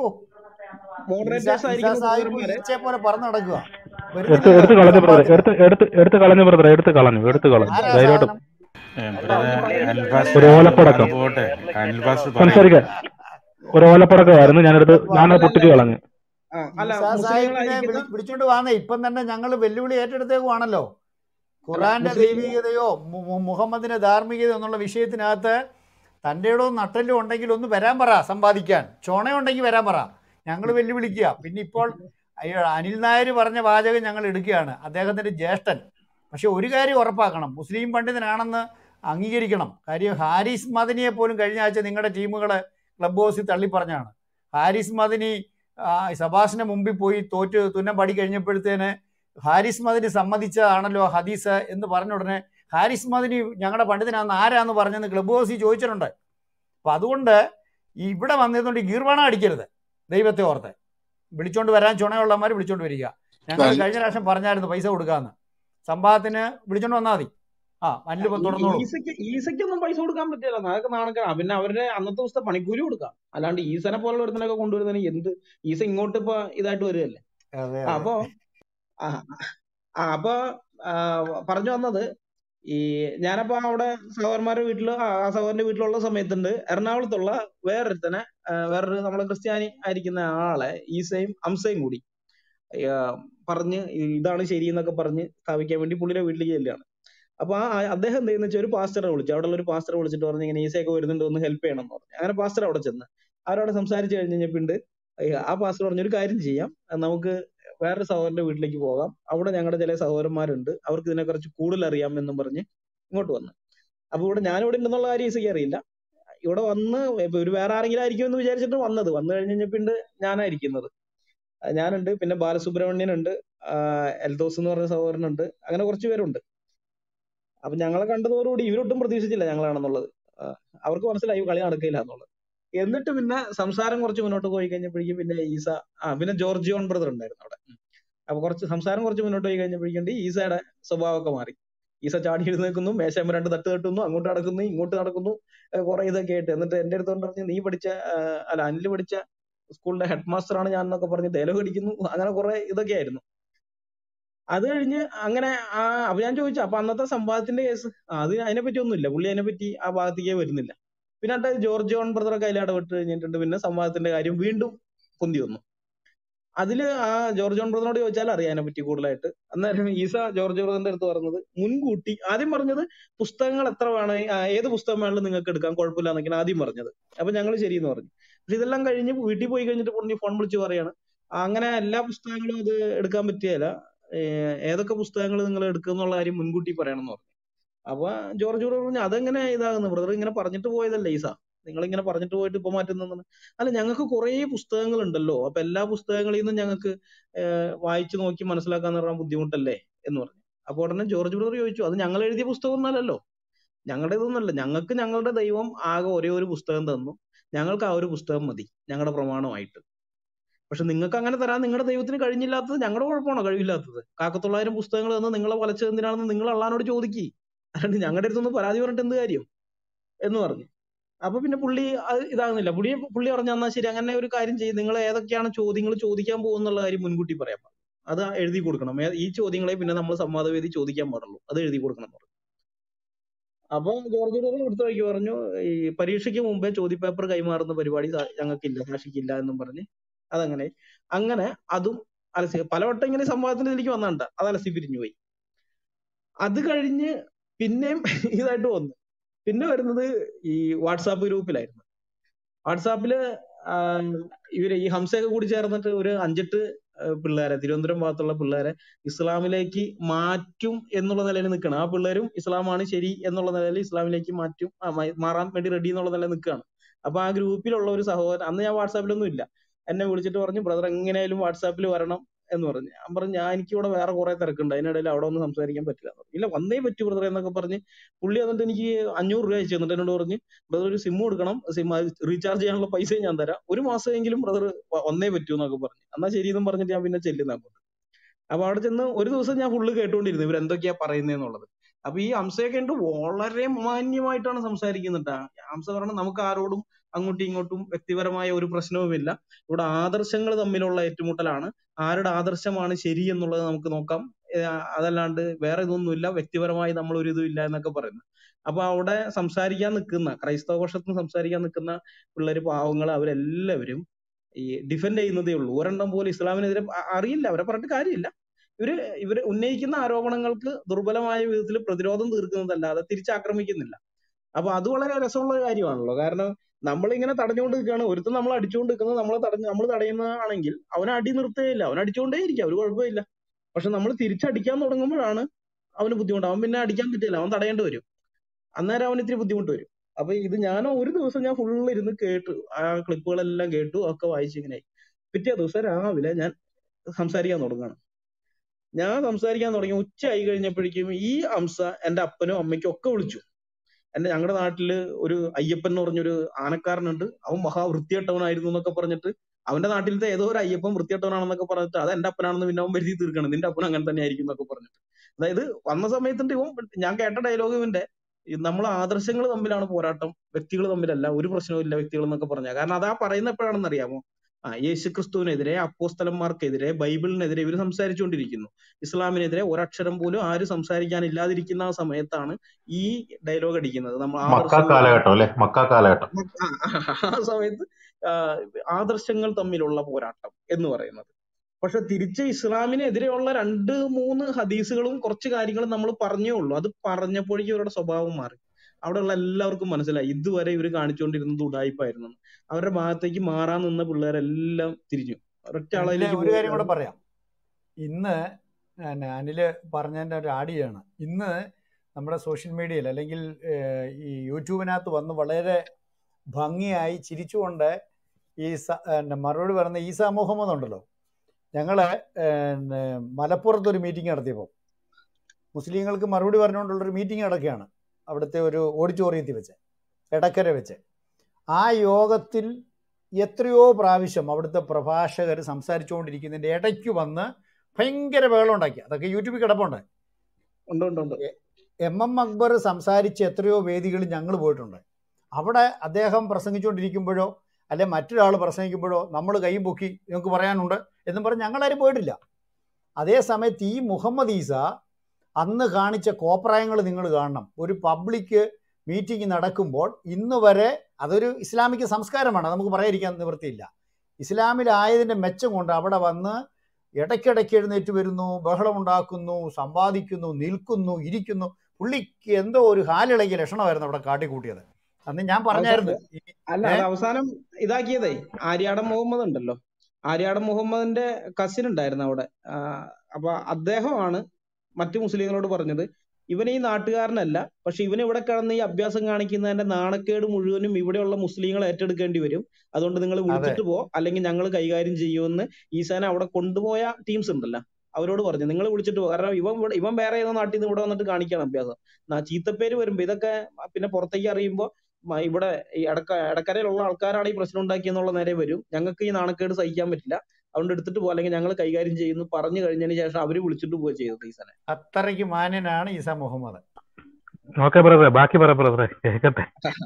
ഈസ മോഡറേറ്റേഴ്സ് ഈസ ആയിരിക്കുന്ന സാഹിബ് സഹോദരന്മാരെ ഈച്ചയെ പോലെ പറന്നു നടക്കുക എടുത്ത് എടുത്ത് വരുന്നില്ലല്ലോ കളഞ്ഞു ബ്രദറെ സംവാദത്തിന് എടുത്ത് എടുത്ത് എടുത്ത് കളഞ്ഞു ബ്രദറെ എടുത്ത് കളഞ്ഞു എടുത്ത് കളഞ്ഞു ആരാ ധൈര്യമായിട്ട് സാധനം ഏ, അല്ല ബ്രദറെ ഒന്ന് പറയുന്നത് അനിൽ ഒരു പാസ്റ്റർ ഓലപ്പടക്കം അത് പോട്ടെ അനിൽ പാസ്റ്റർ പറയട്ടെ സംസാരിക്കാൻ ഒരു ഓലപ്പടക്കമായിരുന്നു ഞാനെടുത്ത് അപ്പൊ ഞാനത് അല്ല അല്ല പൊട്ടിച്ച് കളഞ്ഞു ആ, അല്ല ഈസാ സാഹിബിനെ മുസ്ലിങ്ങളായിരിക്കുന്ന വിളി പിടിച്ചോണ്ട് വന്നേ ഇപ്പം തന്നെ ഞങ്ങൾ വെല്ലുവിളി ഏറ്റെടുത്തേക്കുവാണല്ലോ അല്ല ഖുറാന്റെ മുസ്ലിം ദൈവികതയോ മു- മു- മുഹമ്മദിന്റെ ധാർമ്മികത എന്നുള്ള വിഷയത്തിനകത്ത് തൻ്റെ ഇടവും നട്ടലും ഉണ്ടെങ്കിൽ ഒന്ന് വരാൻ പറ സമ്പാദിക്കാൻ ചുണയുണ്ടെങ്കിൽ വരാൻ പറ ഞങ്ങൾ വെല്ലുവിളിക്കുക പിന്നെ ഇപ്പോൾ അയ്യോ, അനിൽ നായർ പറഞ്ഞ വാചകം ഞങ്ങൾ എടുക്കുകയാണ് അദ്ദേഹത്തിന്റെ ജ്യേഷ്ഠൻ പക്ഷെ ഒരു കാര്യം ഉറപ്പാക്കണം മുസ്ലിം പണ്ഡിതനാണെന്ന് അംഗീകരിക്കണം കാര്യം ഹാരിസ് മദനിയെ പോലും കഴിഞ്ഞ ആഴ്ച നിങ്ങളുടെ ടീമുകളെ ക്ലബ് ഹൗസിൽ തള്ളിപ്പറഞ്ഞാണ് ഹാരിസ് മദനി ആ, സബാഷിന്റെ മുമ്പിൽ പോയി തോറ്റ് തുന്നം പാടി കഴിഞ്ഞപ്പോഴത്തേന് ഹാരിസ് മദനി സമ്മതിച്ചതാണല്ലോ ഹദീസ് എന്ന് പറഞ്ഞ ഉടനെ ഹാരിസ് മദനി ഞങ്ങളുടെ പണ്ഡിതനാന്ന് ആരാന്ന് പറഞ്ഞെന്ന് ക്ലബ് ഹൗസിൽ ചോദിച്ചിട്ടുണ്ട് അപ്പൊ അതുകൊണ്ട് ഈ ഇവിടെ വന്നതുകൊണ്ട് ഈ ഗീർവാണ അടിക്കരുത് ദൈവത്തെ ഓർത്ത് വിളിച്ചോണ്ട് വരാൻ ചുണയുള്ളമാർ വിളിച്ചോണ്ട് വരിക ഞങ്ങൾ കഴിഞ്ഞ പ്രാവശ്യം പറഞ്ഞായിരുന്നു പൈസ കൊടുക്കാന്ന് സംഭവത്തിന് വിളിച്ചോണ്ട് വന്നാൽ മതി ആ മല്ലിപ്പം ഈ- തുടർന്നോളൂ ഈസയ്ക്ക് ഈസയ്ക്കൊന്നും പൈസ കൊടുക്കാൻ പറ്റില്ല അതൊക്കെ നാണക്കേടാ പിന്നെ അവരുടെ അന്നത്തെ ദിവസത്തെ പണിക്കൂലി കൊടുക്കാം അല്ലാണ്ട് ഈസനെ പോലുള്ള ഒരുത്തനൊക്കെ കൊണ്ടുവരുന്നതിന് എന്ത് ഈസ ഇങ്ങോട്ട് ഇപ്പൊ ഇതായിട്ട് വരികയല്ലേ അതെ ആ, അതെ അപ്പൊ ആ ആ, അപ്പൊ ആ, പറഞ്ഞു വന്നത് ഈ ഞാനപ്പോ അവിടെ സഹോദരന്മാരുടെ വീട്ടില് ആ ആ സഹോദരന്റെ വീട്ടിലുള്ള സമയത്തുണ്ട് എറണാകുളത്തുള്ള വേറൊരുത്തനെ ആ, വേറൊരു നമ്മളെ ക്രിസ്ത്യാനി ആയിരിക്കുന്ന ആളെ ഈസയും അംസയും കൂടി ആ, പറഞ്ഞ് ഇതാണ് ശരി എന്നൊക്കെ പറഞ്ഞ് സ്ഥാപിക്കാൻ വേണ്ടി പുള്ളിയുടെ വീട്ടിലേക്ക് ചെല്ലുകയാണ് അപ്പൊ ആ ആ- അദ്ദേഹം എന്ത് ചെയ്യുന്ന വെച്ചാൽ ഒരു പാസ്റ്ററെ വിളിച്ചു അവിടെ ഒരു പാസ്റ്ററെ വിളിച്ചിട്ട് പറഞ്ഞു ഇങ്ങനെ ഈസയൊക്കെ വരുന്നുണ്ട് ഒന്ന് ഹെൽപ്പ് ചെയ്യണം എന്ന് പറഞ്ഞു അങ്ങനെ പാസ്റ്റർ അവിടെ ചെന്ന് അവരവിടെ സംസാരിച്ച് കഴിഞ്ഞ് കഴിഞ്ഞപ്പിണ്ട് ആ പാസ്റ്റർ പറഞ്ഞു ഒരു കാര്യം ചെയ്യാം നമുക്ക് വേറൊരു സഹോദരന്റെ വീട്ടിലേക്ക് പോകാം അവിടെ ഞങ്ങളുടെ ചില സഹോദരന്മാരുണ്ട് അവർക്ക് ഇതിനെക്കുറിച്ച് കൂടുതൽ അറിയാം എന്നും പറഞ്ഞ് ഇങ്ങോട്ട് വന്നു അപ്പൊ ഇവിടെ ഞാനിവിടെ ഉണ്ടെന്നുള്ള കാര്യം ഈസയ്ക്ക് അറിയില്ല ഇവിടെ വന്ന് ഇപ്പൊ ഒരു വേറെ ആരെങ്കിലും ആയിരിക്കും എന്ന് വിചാരിച്ചിട്ട് വന്നത് വന്നു കഴിഞ്ഞ് കഴിഞ്ഞപ്പിണ്ട് ഞാനായിരിക്കുന്നത് ആ, ഞാനുണ്ട് പിന്നെ ബാലസുബ്രഹ്മണ്യൻ ഉണ്ട് എൽദോസ് എന്ന് പറഞ്ഞ സഹോദരനുണ്ട് അങ്ങനെ കുറച്ച് പേരുണ്ട് അപ്പൊ ഞങ്ങളെ കണ്ടതോടുകൂടി ഇവരൊട്ടും പ്രതീക്ഷിച്ചില്ല ഞങ്ങളാണെന്നുള്ളത് ആ, അവർക്ക് മനസ്സിലായി കളി നടക്കില്ല എന്നുള്ളത് എന്നിട്ട് പിന്നെ സംസാരം കുറച്ച് മുന്നോട്ട് പോയി കഴിഞ്ഞപ്പോഴേക്കും പിന്നെ ഈസ ആ പിന്നെ ജോർജിയോൺ ബ്രദർ ഉണ്ടായിരുന്നു അവിടെ അപ്പൊ കുറച്ച് സംസാരം കുറച്ച് മുന്നോട്ട് പോയി കഴിഞ്ഞപ്പോഴേക്കും ഈസയുടെ സ്വഭാവമൊക്കെ മാറി ഈസ ചാടി എഴുന്നേൽക്കുന്നു മേശമ്മ രണ്ട് തട്ട് തട്ടുന്നു അങ്ങോട്ട് നടക്കുന്നു ഇങ്ങോട്ട് നടക്കുന്നു ഏഹ് കുറെ ഇതൊക്കെ ആയിട്ട് എന്നിട്ട് എന്റെ അടുത്ത് കൊണ്ട് പറഞ്ഞു നീ പഠിച്ച ആഹ് അല്ല അനിൽ പഠിച്ച സ്കൂളിലെ ഹെഡ് മാസ്റ്റർ ആണ് ഞാൻ എന്നൊക്കെ പറഞ്ഞ് ഡയലോഗ് അടിക്കുന്നു അങ്ങനെ കുറെ ഇതൊക്കെ ആയിരുന്നു അത് കഴിഞ്ഞ് അങ്ങനെ ആ അപ്പൊ ഞാൻ ചോദിച്ചു അപ്പൊ അന്നത്തെ സംവാദത്തിന്റെ കേസ് അത് അതിനെപ്പറ്റി ഒന്നുമില്ല പുള്ളി അതിനെപ്പറ്റി ആ ഭാഗത്തേക്കേ വരുന്നില്ല പിന്നെ അത് ജോർജ് ജോൺ ബ്രദറൊക്കെ അതിൽ ഇടപെട്ട് കഴിഞ്ഞിട്ടുണ്ട് പിന്നെ സംവാദത്തിന്റെ കാര്യം വീണ്ടും പൊന്തി വന്നു അതില് ആ ജോർജ് ജോൺ ബ്രദറിനോട് ചോദിച്ചാൽ അറിയാം അതിനെപ്പറ്റി കൂടുതലായിട്ട് അന്നേരം ഈസ ജോർജ് ബ്രദറിന്റെ അടുത്ത് പറഞ്ഞത് മുൻകൂട്ടി ആദ്യം പറഞ്ഞത് പുസ്തകങ്ങൾ എത്ര വേണം ആ, ഏത് പുസ്തകം വേണമെങ്കിലും നിങ്ങൾക്ക് എടുക്കാം കുഴപ്പമില്ല എന്നൊക്കെയാണ് ആദ്യം പറഞ്ഞത് അപ്പൊ ഞങ്ങൾ ശരിയെന്ന് പറഞ്ഞു പക്ഷെ ഇതെല്ലാം കഴിഞ്ഞ് വീട്ടിൽ പോയി കഴിഞ്ഞിട്ട് പുള്ളി ഫോൺ വിളിച്ച് പറയാണ് അങ്ങനെ എല്ലാ പുസ്തകങ്ങളും ഇത് എടുക്കാൻ പറ്റിയല്ല ഏതൊക്കെ പുസ്തകങ്ങൾ നിങ്ങൾ എടുക്കുക എന്നുള്ള കാര്യം മുൻകൂട്ടി പറയണം എന്ന് പറഞ്ഞു അപ്പൊ ജോർജ് ബ്രദർ പറഞ്ഞു അതെങ്ങനെ ഇതാകുന്നു ബ്രദർ ഇങ്ങനെ പറഞ്ഞിട്ട് പോയതല്ലേ ഈസ നിങ്ങൾ ഇങ്ങനെ പറഞ്ഞിട്ട് പോയിട്ട് ഇപ്പൊ മാറ്റുന്നെന്ന് അല്ല ഞങ്ങൾക്ക് കുറേ പുസ്തകങ്ങൾ ഉണ്ടല്ലോ അപ്പൊ എല്ലാ പുസ്തകങ്ങളിൽ നിന്നും ഞങ്ങൾക്ക് വായിച്ചു നോക്കി മനസ്സിലാക്കാന്ന് പറഞ്ഞാൽ ബുദ്ധിമുട്ടല്ലേ എന്ന് പറഞ്ഞു അപ്പൊ ഉടനെ ജോർജ് ബ്രദർ ചോദിച്ചു അത് ഞങ്ങൾ എഴുതിയ പുസ്തകം ഒന്നല്ലല്ലോ ഞങ്ങളുടെ ഇതൊന്നല്ല ഞങ്ങൾക്ക് ഞങ്ങളുടെ ദൈവം ആകെ ഒരേ ഒരു പുസ്തകം തന്നു ഞങ്ങൾക്ക് ആ ഒരു പുസ്തകം മതി ഞങ്ങളുടെ പ്രമാണമായിട്ട് പക്ഷെ നിങ്ങൾക്ക് അങ്ങനെ തരാൻ നിങ്ങളുടെ ദൈവത്തിന് കഴിഞ്ഞില്ലാത്തത് ഞങ്ങളുടെ കുഴപ്പമാണോ കഴിവില്ലാത്തത് കാക്കത്തൊള്ളായിരം പുസ്തകങ്ങൾ തന്ന് നിങ്ങളെ വലച്ചത് എന്തിനാണെന്ന് നിങ്ങൾ അള്ളഹാനോട് ചോദിക്കി അല്ലാണ്ട് ഞങ്ങളുടെ അടുത്തൊന്ന് പരാതി പറഞ്ഞിട്ട് എന്ത് കാര്യം എന്ന് പറഞ്ഞു അപ്പൊ പിന്നെ പുള്ളി അത് ഇതാകുന്നില്ല പുള്ളി പുള്ളി പറഞ്ഞു എന്നാ ശരി അങ്ങനെ ഒരു കാര്യം ചെയ്യും നിങ്ങൾ ഏതൊക്കെയാണ് ചോദ്യങ്ങൾ ചോദിക്കാൻ പോകുന്നുള്ള കാര്യം മുൻകൂട്ടി പറയാം അത് എഴുതി കൊടുക്കണം ഏ- ഈ ചോദ്യങ്ങളെ പിന്നെ നമ്മൾ സംവാദവേദി ചോദിക്കാൻ പാടുള്ളൂ അത് എഴുതി കൊടുക്കണം എന്ന് പറഞ്ഞു അപ്പൊ ജോർജ് ബ്രദർ എടുത്ത വഴിക്ക് പറഞ്ഞു ഈ പരീക്ഷയ്ക്ക് മുമ്പേ ചോദ്യപേപ്പർ കൈമാറുന്ന പരിപാടി സാ- ഞങ്ങൾക്കില്ല സാക്ഷിക്കില്ല എന്നും പറഞ്ഞ് അതങ്ങനെ അങ്ങനെ അതും അലസി പലവട്ടം ഇങ്ങനെ സംവാദത്തിന്റെ ഇതിലേക്ക് വന്നണ്ട അത് അലസി പിരിഞ്ഞു പോയി അത് കഴിഞ്ഞ് പിന്നെയും ഇതായിട്ട് വന്നു പിന്നെ വരുന്നത് ഈ വാട്സാപ്പ് ഗ്രൂപ്പിലായിരുന്നു വാട്സാപ്പില് ആഹ് ഇവര് ഈ ഹംസയൊക്കെ കൂടി ചേർന്നിട്ട് ഒരു അഞ്ചെട്ട് ആഹ് പിള്ളേരെ തിരുവനന്തപുരം ഭാഗത്തുള്ള പിള്ളേരെ ഇസ്ലാമിലേക്ക് മാറ്റും എന്നുള്ള നിലയിൽ നിൽക്കണം ആ പിള്ളേരും ഇസ്ലാമാണ് ശരി എന്നുള്ള നിലയിൽ ഇസ്ലാമിലേക്ക് മാറ്റും ആ, മ- മാറാൻ വേണ്ടി റെഡി എന്നുള്ള നിലയിൽ നിൽക്കുകയാണ് അപ്പൊ ആ ഗ്രൂപ്പിലുള്ള ഒരു സഹോദരൻ അന്ന് ഞാൻ വാട്സാപ്പിലൊന്നും ഇല്ല എന്നെ വിളിച്ചിട്ട് പറഞ്ഞു ബ്രദർ എങ്ങനെയായാലും വാട്സാപ്പിൽ വരണം എന്ന് പറഞ്ഞു ഞാൻ പറഞ്ഞു ഞാൻ എനിക്ക് ഇവിടെ വേറെ കുറെ തിരക്കുണ്ട് അതിനിടയിൽ അവിടെ ഒന്നും സംസാരിക്കാൻ പറ്റില്ല എന്ന് പറഞ്ഞു. ഇല്ല വന്നേ പറ്റൂ ബ്രദർ എന്നൊക്കെ പറഞ്ഞ് പുള്ളി എന്നിട്ട് എനിക്ക് അഞ്ഞൂറ് രൂപ അയച്ചു എന്നിട്ട് എന്നോട് പറഞ്ഞ് ബ്രദർ ഒരു സിം കൊടുക്കണം സിം റീചാർജ് ചെയ്യാനുള്ള പൈസയും ഞാൻ തരാം ഒരു മാസമെങ്കിലും ബ്രദർ വന്നേ പറ്റൂ എന്നൊക്കെ പറഞ്ഞു എന്നാ ശരി എന്നും പറഞ്ഞിട്ട് ഞാൻ പിന്നെ ചെല്ലുന്ന അങ്ങോട്ട് അപ്പൊ അവിടെ ചെന്ന് ഒരു ദിവസം ഞാൻ ഫുള്ള് കേട്ടുകൊണ്ടിരുന്നു ഇവരെന്തൊക്കെയാ പറയുന്നതെന്നുള്ളത് അപ്പൊ ഈ ഹംസയൊക്കെ ഉണ്ട് വളരെ മാന്യമായിട്ടാണ് സംസാരിക്കുന്നുണ്ട് ഹംസ പറയണത് നമുക്ക് ആരോടും അങ്ങോട്ടും ഇങ്ങോട്ടും വ്യക്തിപരമായ ഒരു പ്രശ്നവുമില്ല ഇവിടെ ആദർശങ്ങൾ തമ്മിലുള്ള ഏറ്റുമുട്ടലാണ് ആരുടെ ആദർശമാണ് ശരി എന്നുള്ളത് നമുക്ക് നോക്കാം ഏഹ് അതല്ലാണ്ട് വേറെ ഇതൊന്നുമില്ല വ്യക്തിപരമായി നമ്മൾ ഒരു ഇതും ഇല്ല എന്നൊക്കെ പറയുന്നു അപ്പൊ അവിടെ സംസാരിക്കാൻ നിൽക്കുന്ന ക്രൈസ്തവ പക്ഷത്ത് നിന്ന് സംസാരിക്കാൻ നിൽക്കുന്ന പിള്ളേര് പാവങ്ങൾ അവരെല്ലാവരും ഈ ഡിഫെൻഡ് ചെയ്യുന്നതേ ഉള്ളൂ ഒരെണ്ണം പോലും ഇസ്ലാമിനെതിരെ അ- അറിയില്ല അവരെ പറഞ്ഞിട്ട് കാര്യമില്ല ഇവര് ഇവര് ഉന്നയിക്കുന്ന ആരോപണങ്ങൾക്ക് ദുർബലമായ വിധത്തിൽ പ്രതിരോധം തീർക്കുന്നതല്ലാതെ തിരിച്ചാക്രമിക്കുന്നില്ല അപ്പൊ അത് വളരെ രസമുള്ള ഒരു കാര്യമാണല്ലോ കാരണം നമ്മളിങ്ങനെ തടഞ്ഞുകൊണ്ട് നിൽക്കുകയാണ് ഒരുത്തൻ നമ്മൾ അടിച്ചുകൊണ്ട് നിൽക്കുന്നത് നമ്മളെ തടഞ്ഞ് നമ്മൾ തടയുന്നതാണെങ്കിൽ അവനെ അടി നിർത്തുകയില്ല അവൻ അടിച്ചുകൊണ്ടേ ഇരിക്കും ഒരു കുഴപ്പമില്ല പക്ഷെ നമ്മൾ തിരിച്ചടിക്കാൻ തുടങ്ങുമ്പോഴാണ് അവന് ബുദ്ധിമുട്ട് അവൻ പിന്നെ അടിക്കാൻ പറ്റില്ല അവൻ തടയേണ്ടി വരും അന്നേരം അവന് ഇത്തിരി ബുദ്ധിമുട്ട് വരും അപ്പൊ ഇത് ഞാൻ ഒരു ദിവസം ഞാൻ ഫുൾ ഇരുന്ന് കേട്ടു ആ ക്ലിപ്പുകളെല്ലാം കേട്ടു ഒക്കെ വായിച്ചു ഇങ്ങനെ പിറ്റേ ദിവസം രാവിലെ ഞാൻ സംസാരിക്കാൻ തുടങ്ങുകയാണ് ഞാൻ സംസാരിക്കാൻ തുടങ്ങി ഉച്ചയായി കഴിഞ്ഞപ്പോഴേക്കും ഈ അംസ എന്റെ അപ്പനും അമ്മയ്ക്കും ഒക്കെ വിളിച്ചു എന്റെ ഞങ്ങളുടെ നാട്ടില് ഒരു അയ്യപ്പൻ എന്ന് പറഞ്ഞൊരു ആനക്കാരനുണ്ട് അവൻ മഹാവൃത്തികെട്ടവനായിരുന്നു എന്നൊക്കെ പറഞ്ഞിട്ട് അവന്റെ നാട്ടിലത്തെ ഏതോ ഒരു അയ്യപ്പൻ വൃത്തികെട്ടവനാണെന്നൊക്കെ പറഞ്ഞിട്ട് അത് എന്റെ അപ്പനാണെന്ന് പിന്നെ അവൻ വരുത്തി തീർക്കണം നിന്റെ അപ്പൻ അങ്ങനെ തന്നെ ആയിരിക്കും എന്നൊക്കെ പറഞ്ഞിട്ട് അതായത് വന്ന സമയത്തുണ്ട് ഇവൻ ഞാൻ കേട്ട ഡയലോഗ് ഇവന്റെ നമ്മൾ ആദർശങ്ങൾ തമ്മിലാണ് പോരാട്ടം വ്യക്തികൾ തമ്മിലല്ല ഒരു പ്രശ്നവും ഇല്ല വ്യക്തികൾ എന്നൊക്കെ പറഞ്ഞ കാരണം അതാ പറയുന്ന എപ്പോഴാണെന്ന് അറിയാമോ ആ യേശു ക്രിസ്തുവിനെതിരെ അപ്പോസ്തലന്മാർക്കെതിരെ ബൈബിളിനെതിരെ ഇവർ സംസാരിച്ചുകൊണ്ടിരിക്കുന്നു ഇസ്ലാമിനെതിരെ ഒരക്ഷരം പോലും ആരും സംസാരിക്കാനില്ലാതിരിക്കുന്ന ആ സമയത്താണ് ഈ ഡയലോഗ് അടിക്കുന്നത് നമ്മൾ മക്ക ആദർശങ്ങൾ കാലഘട്ടം അല്ലെ മക്ക കാലഘട്ടം ആ ആ സമയത്ത് ആ, ആദർശങ്ങൾ തമ്മിലുള്ള പോരാട്ടം എന്ന് പറയുന്നത് പക്ഷെ തിരിച്ച് ഇസ്ലാമിനെതിരെയുള്ള രണ്ട് മൂന്ന് ഹദീസുകളും കുറച്ച് കാര്യങ്ങളും നമ്മൾ പറഞ്ഞേ ഉള്ളൂ അത് പറഞ്ഞപ്പോഴേക്കും ഇവരുടെ സ്വഭാവം മാറി അവിടെയുള്ള എല്ലാവർക്കും മനസ്സിലായി ഇതുവരെ ഇവർ കാണിച്ചുകൊണ്ടിരുന്നത് ഉടായിപ്പായിരുന്നു അവരുടെ ഭാഗത്തേക്ക് മാറാൻ നിന്ന പിള്ളേരെല്ലാം തിരിഞ്ഞു ഒരൊറ്റ അനില് ആളതിലേക്ക് ഒരു കാര്യം കൂടെ പോയതാണ് പറയാം ഇന്ന് പിന്നെ അനില് പറഞ്ഞതിൻ്റെ ഒരു ആഡിയാണ് ഇന്ന് നമ്മുടെ സോഷ്യൽ മീഡിയയിൽ അല്ലെങ്കിൽ ഏഹ്, ഈ യൂട്യൂബിനകത്ത് വന്ന് വളരെ ഭംഗിയായി ചിരിച്ചുകൊണ്ട് ഈ സ- പിന്നെ മറുപടി പറയുന്ന ഈസാ മുഹമ്മദ് ഉണ്ടല്ലോ ഞങ്ങൾ മലപ്പുറത്ത് ഒരു മീറ്റിംഗ് നടത്തിയപ്പോൾ മുസ്ലിങ്ങൾക്ക് മറുപടി പറഞ്ഞുകൊണ്ടുള്ളൊരു മീറ്റിംഗ് നടക്കുകയാണ് അവിടുത്തെ ഒരു ഓഡിറ്റോറിയത്തിൽ വെച്ച് എടക്കര വെച്ച് ആ യോഗത്തിൽ എത്രയോ പ്രാവശ്യം അവിടുത്തെ പ്രഭാഷകർ സംസാരിച്ചുകൊണ്ടിരിക്കുന്നതിൻ്റെ ഇടയ്ക്ക് വന്ന് ഭയങ്കര ബഹളം ഉണ്ടാക്കി അതൊക്കെ യൂട്യൂബിൽ കിടപ്പുണ്ട് ഉണ്ട് ഉണ്ട് ഉണ്ട് എം എം അക്ബർ സംസാരിച്ച് എത്രയോ വേദികളിൽ ഞങ്ങൾ പോയിട്ടുണ്ട് അവിടെ അദ്ദേഹം പ്രസംഗിച്ചുകൊണ്ടിരിക്കുമ്പോഴോ അല്ലെ മറ്റൊരാൾ പ്രസംഗിക്കുമ്പോഴോ നമ്മൾ കൈയും പൊക്കി നിങ്ങൾക്ക് പറയാനുണ്ട് എന്നും പറഞ്ഞ് ഞങ്ങളാരും പോയിട്ടില്ല അതേ സമയത്ത് ഈ മുഹമ്മദ് ഈസ അന്ന് കാണിച്ച കോപ്രായങ്ങൾ നിങ്ങൾ കാണണം ഒരു പബ്ലിക് മീറ്റിംഗ് നടക്കുമ്പോൾ ഇന്ന് വരെ അതൊരു ഇസ്ലാമിക സംസ്കാരമാണ് നമുക്ക് പറയാതിരിക്കാൻ നിവൃത്തിയില്ല ഇസ്ലാമിലായതിൻ്റെ മെച്ചം കൊണ്ട് അവിടെ വന്ന് ഇടയ്ക്കിടയ്ക്ക് എഴുന്നേറ്റ് വരുന്നു ബഹളമുണ്ടാക്കുന്നു സമ്പാദിക്കുന്നു നിൽക്കുന്നു ഇരിക്കുന്നു പുള്ളിക്ക് എന്തോ ഒരു ഹാലിളകിയ ലക്ഷണമായിരുന്നു അവിടെ കാട്ടിക്കൂട്ടിയത് അന്ന് ഞാൻ പറഞ്ഞായിരുന്നു ഈ- അല്ല ഏ? അത് അവസാനം ഇതാക്കിയതേ ആര്യാടൻ മുഹമ്മദ് ഉണ്ടല്ലോ ആര്യാടൻ മുഹമ്മദിന്റെ കസിൻ ഉണ്ടായിരുന്നു അവിടെ ആ, അപ്പൊ അദ്ദേഹമാണ് മറ്റു മുസ്ലിങ്ങളോട് പറഞ്ഞത് ഇവൻ ഈ നാട്ടുകാരനല്ല പക്ഷെ ഇവൻ ഇവിടെ കിടന്ന് ഈ അഭ്യാസം കാണിക്കുന്നതിന്റെ നാണക്കേട് മുഴുവനും ഇവിടെയുള്ള മുസ്ലിങ്ങൾ ഏറ്റെടുക്കേണ്ടി വരും അതുകൊണ്ട് നിങ്ങൾ വിളിച്ചിട്ട് പോ അല്ലെങ്കിൽ ഞങ്ങൾ കൈകാര്യം ചെയ്യുമെന്ന് ഈസാനെ അവിടെ കൊണ്ടുപോയ ടീംസ് ഉണ്ടല്ലോ അവരോട് പറഞ്ഞു നിങ്ങൾ വിളിച്ചിട്ട് പോ കാരണം ഇവൻ ഇവിടെ- ഇവൻ വേറെ ഏതോ നാട്ടിൽ നിന്ന് ഇവിടെ വന്നിട്ട് കാണിക്കാണ് അഭ്യാസം നാ- ചീത്തപ്പേര് വരുമ്പോ ഇതൊക്കെ പിന്നെ പുറത്തേക്ക് അറിയുമ്പോ മ- ഇവിടെ ഈ എടക്ക എടക്കരയിലുള്ള ആൾക്കാരാണ് ഈ പ്രശ്നം ഉണ്ടാക്കിയെന്നുള്ള നേരെ വരും ഞങ്ങൾക്ക് ഈ നാണക്കേട് സഹിക്കാൻ പറ്റില്ല അതുകൊണ്ട് എടുത്തിട്ട് പോ അല്ലെങ്കിൽ ഞങ്ങൾ കൈകാര്യം ചെയ്യുന്നു പറഞ്ഞു കഴിഞ്ഞതിന് ശേഷം അവര് വിളിച്ചിട്ട് പോവുക ചെയ്തത് ഈസനെ അത്രയ്ക്ക് മാന്യനാണ് ഈസ മുഹമ്മദ് ഓക്കെ ബ്രദറെ ബാക്കി പറ ബ്രദറെ കേൾക്കട്ടെ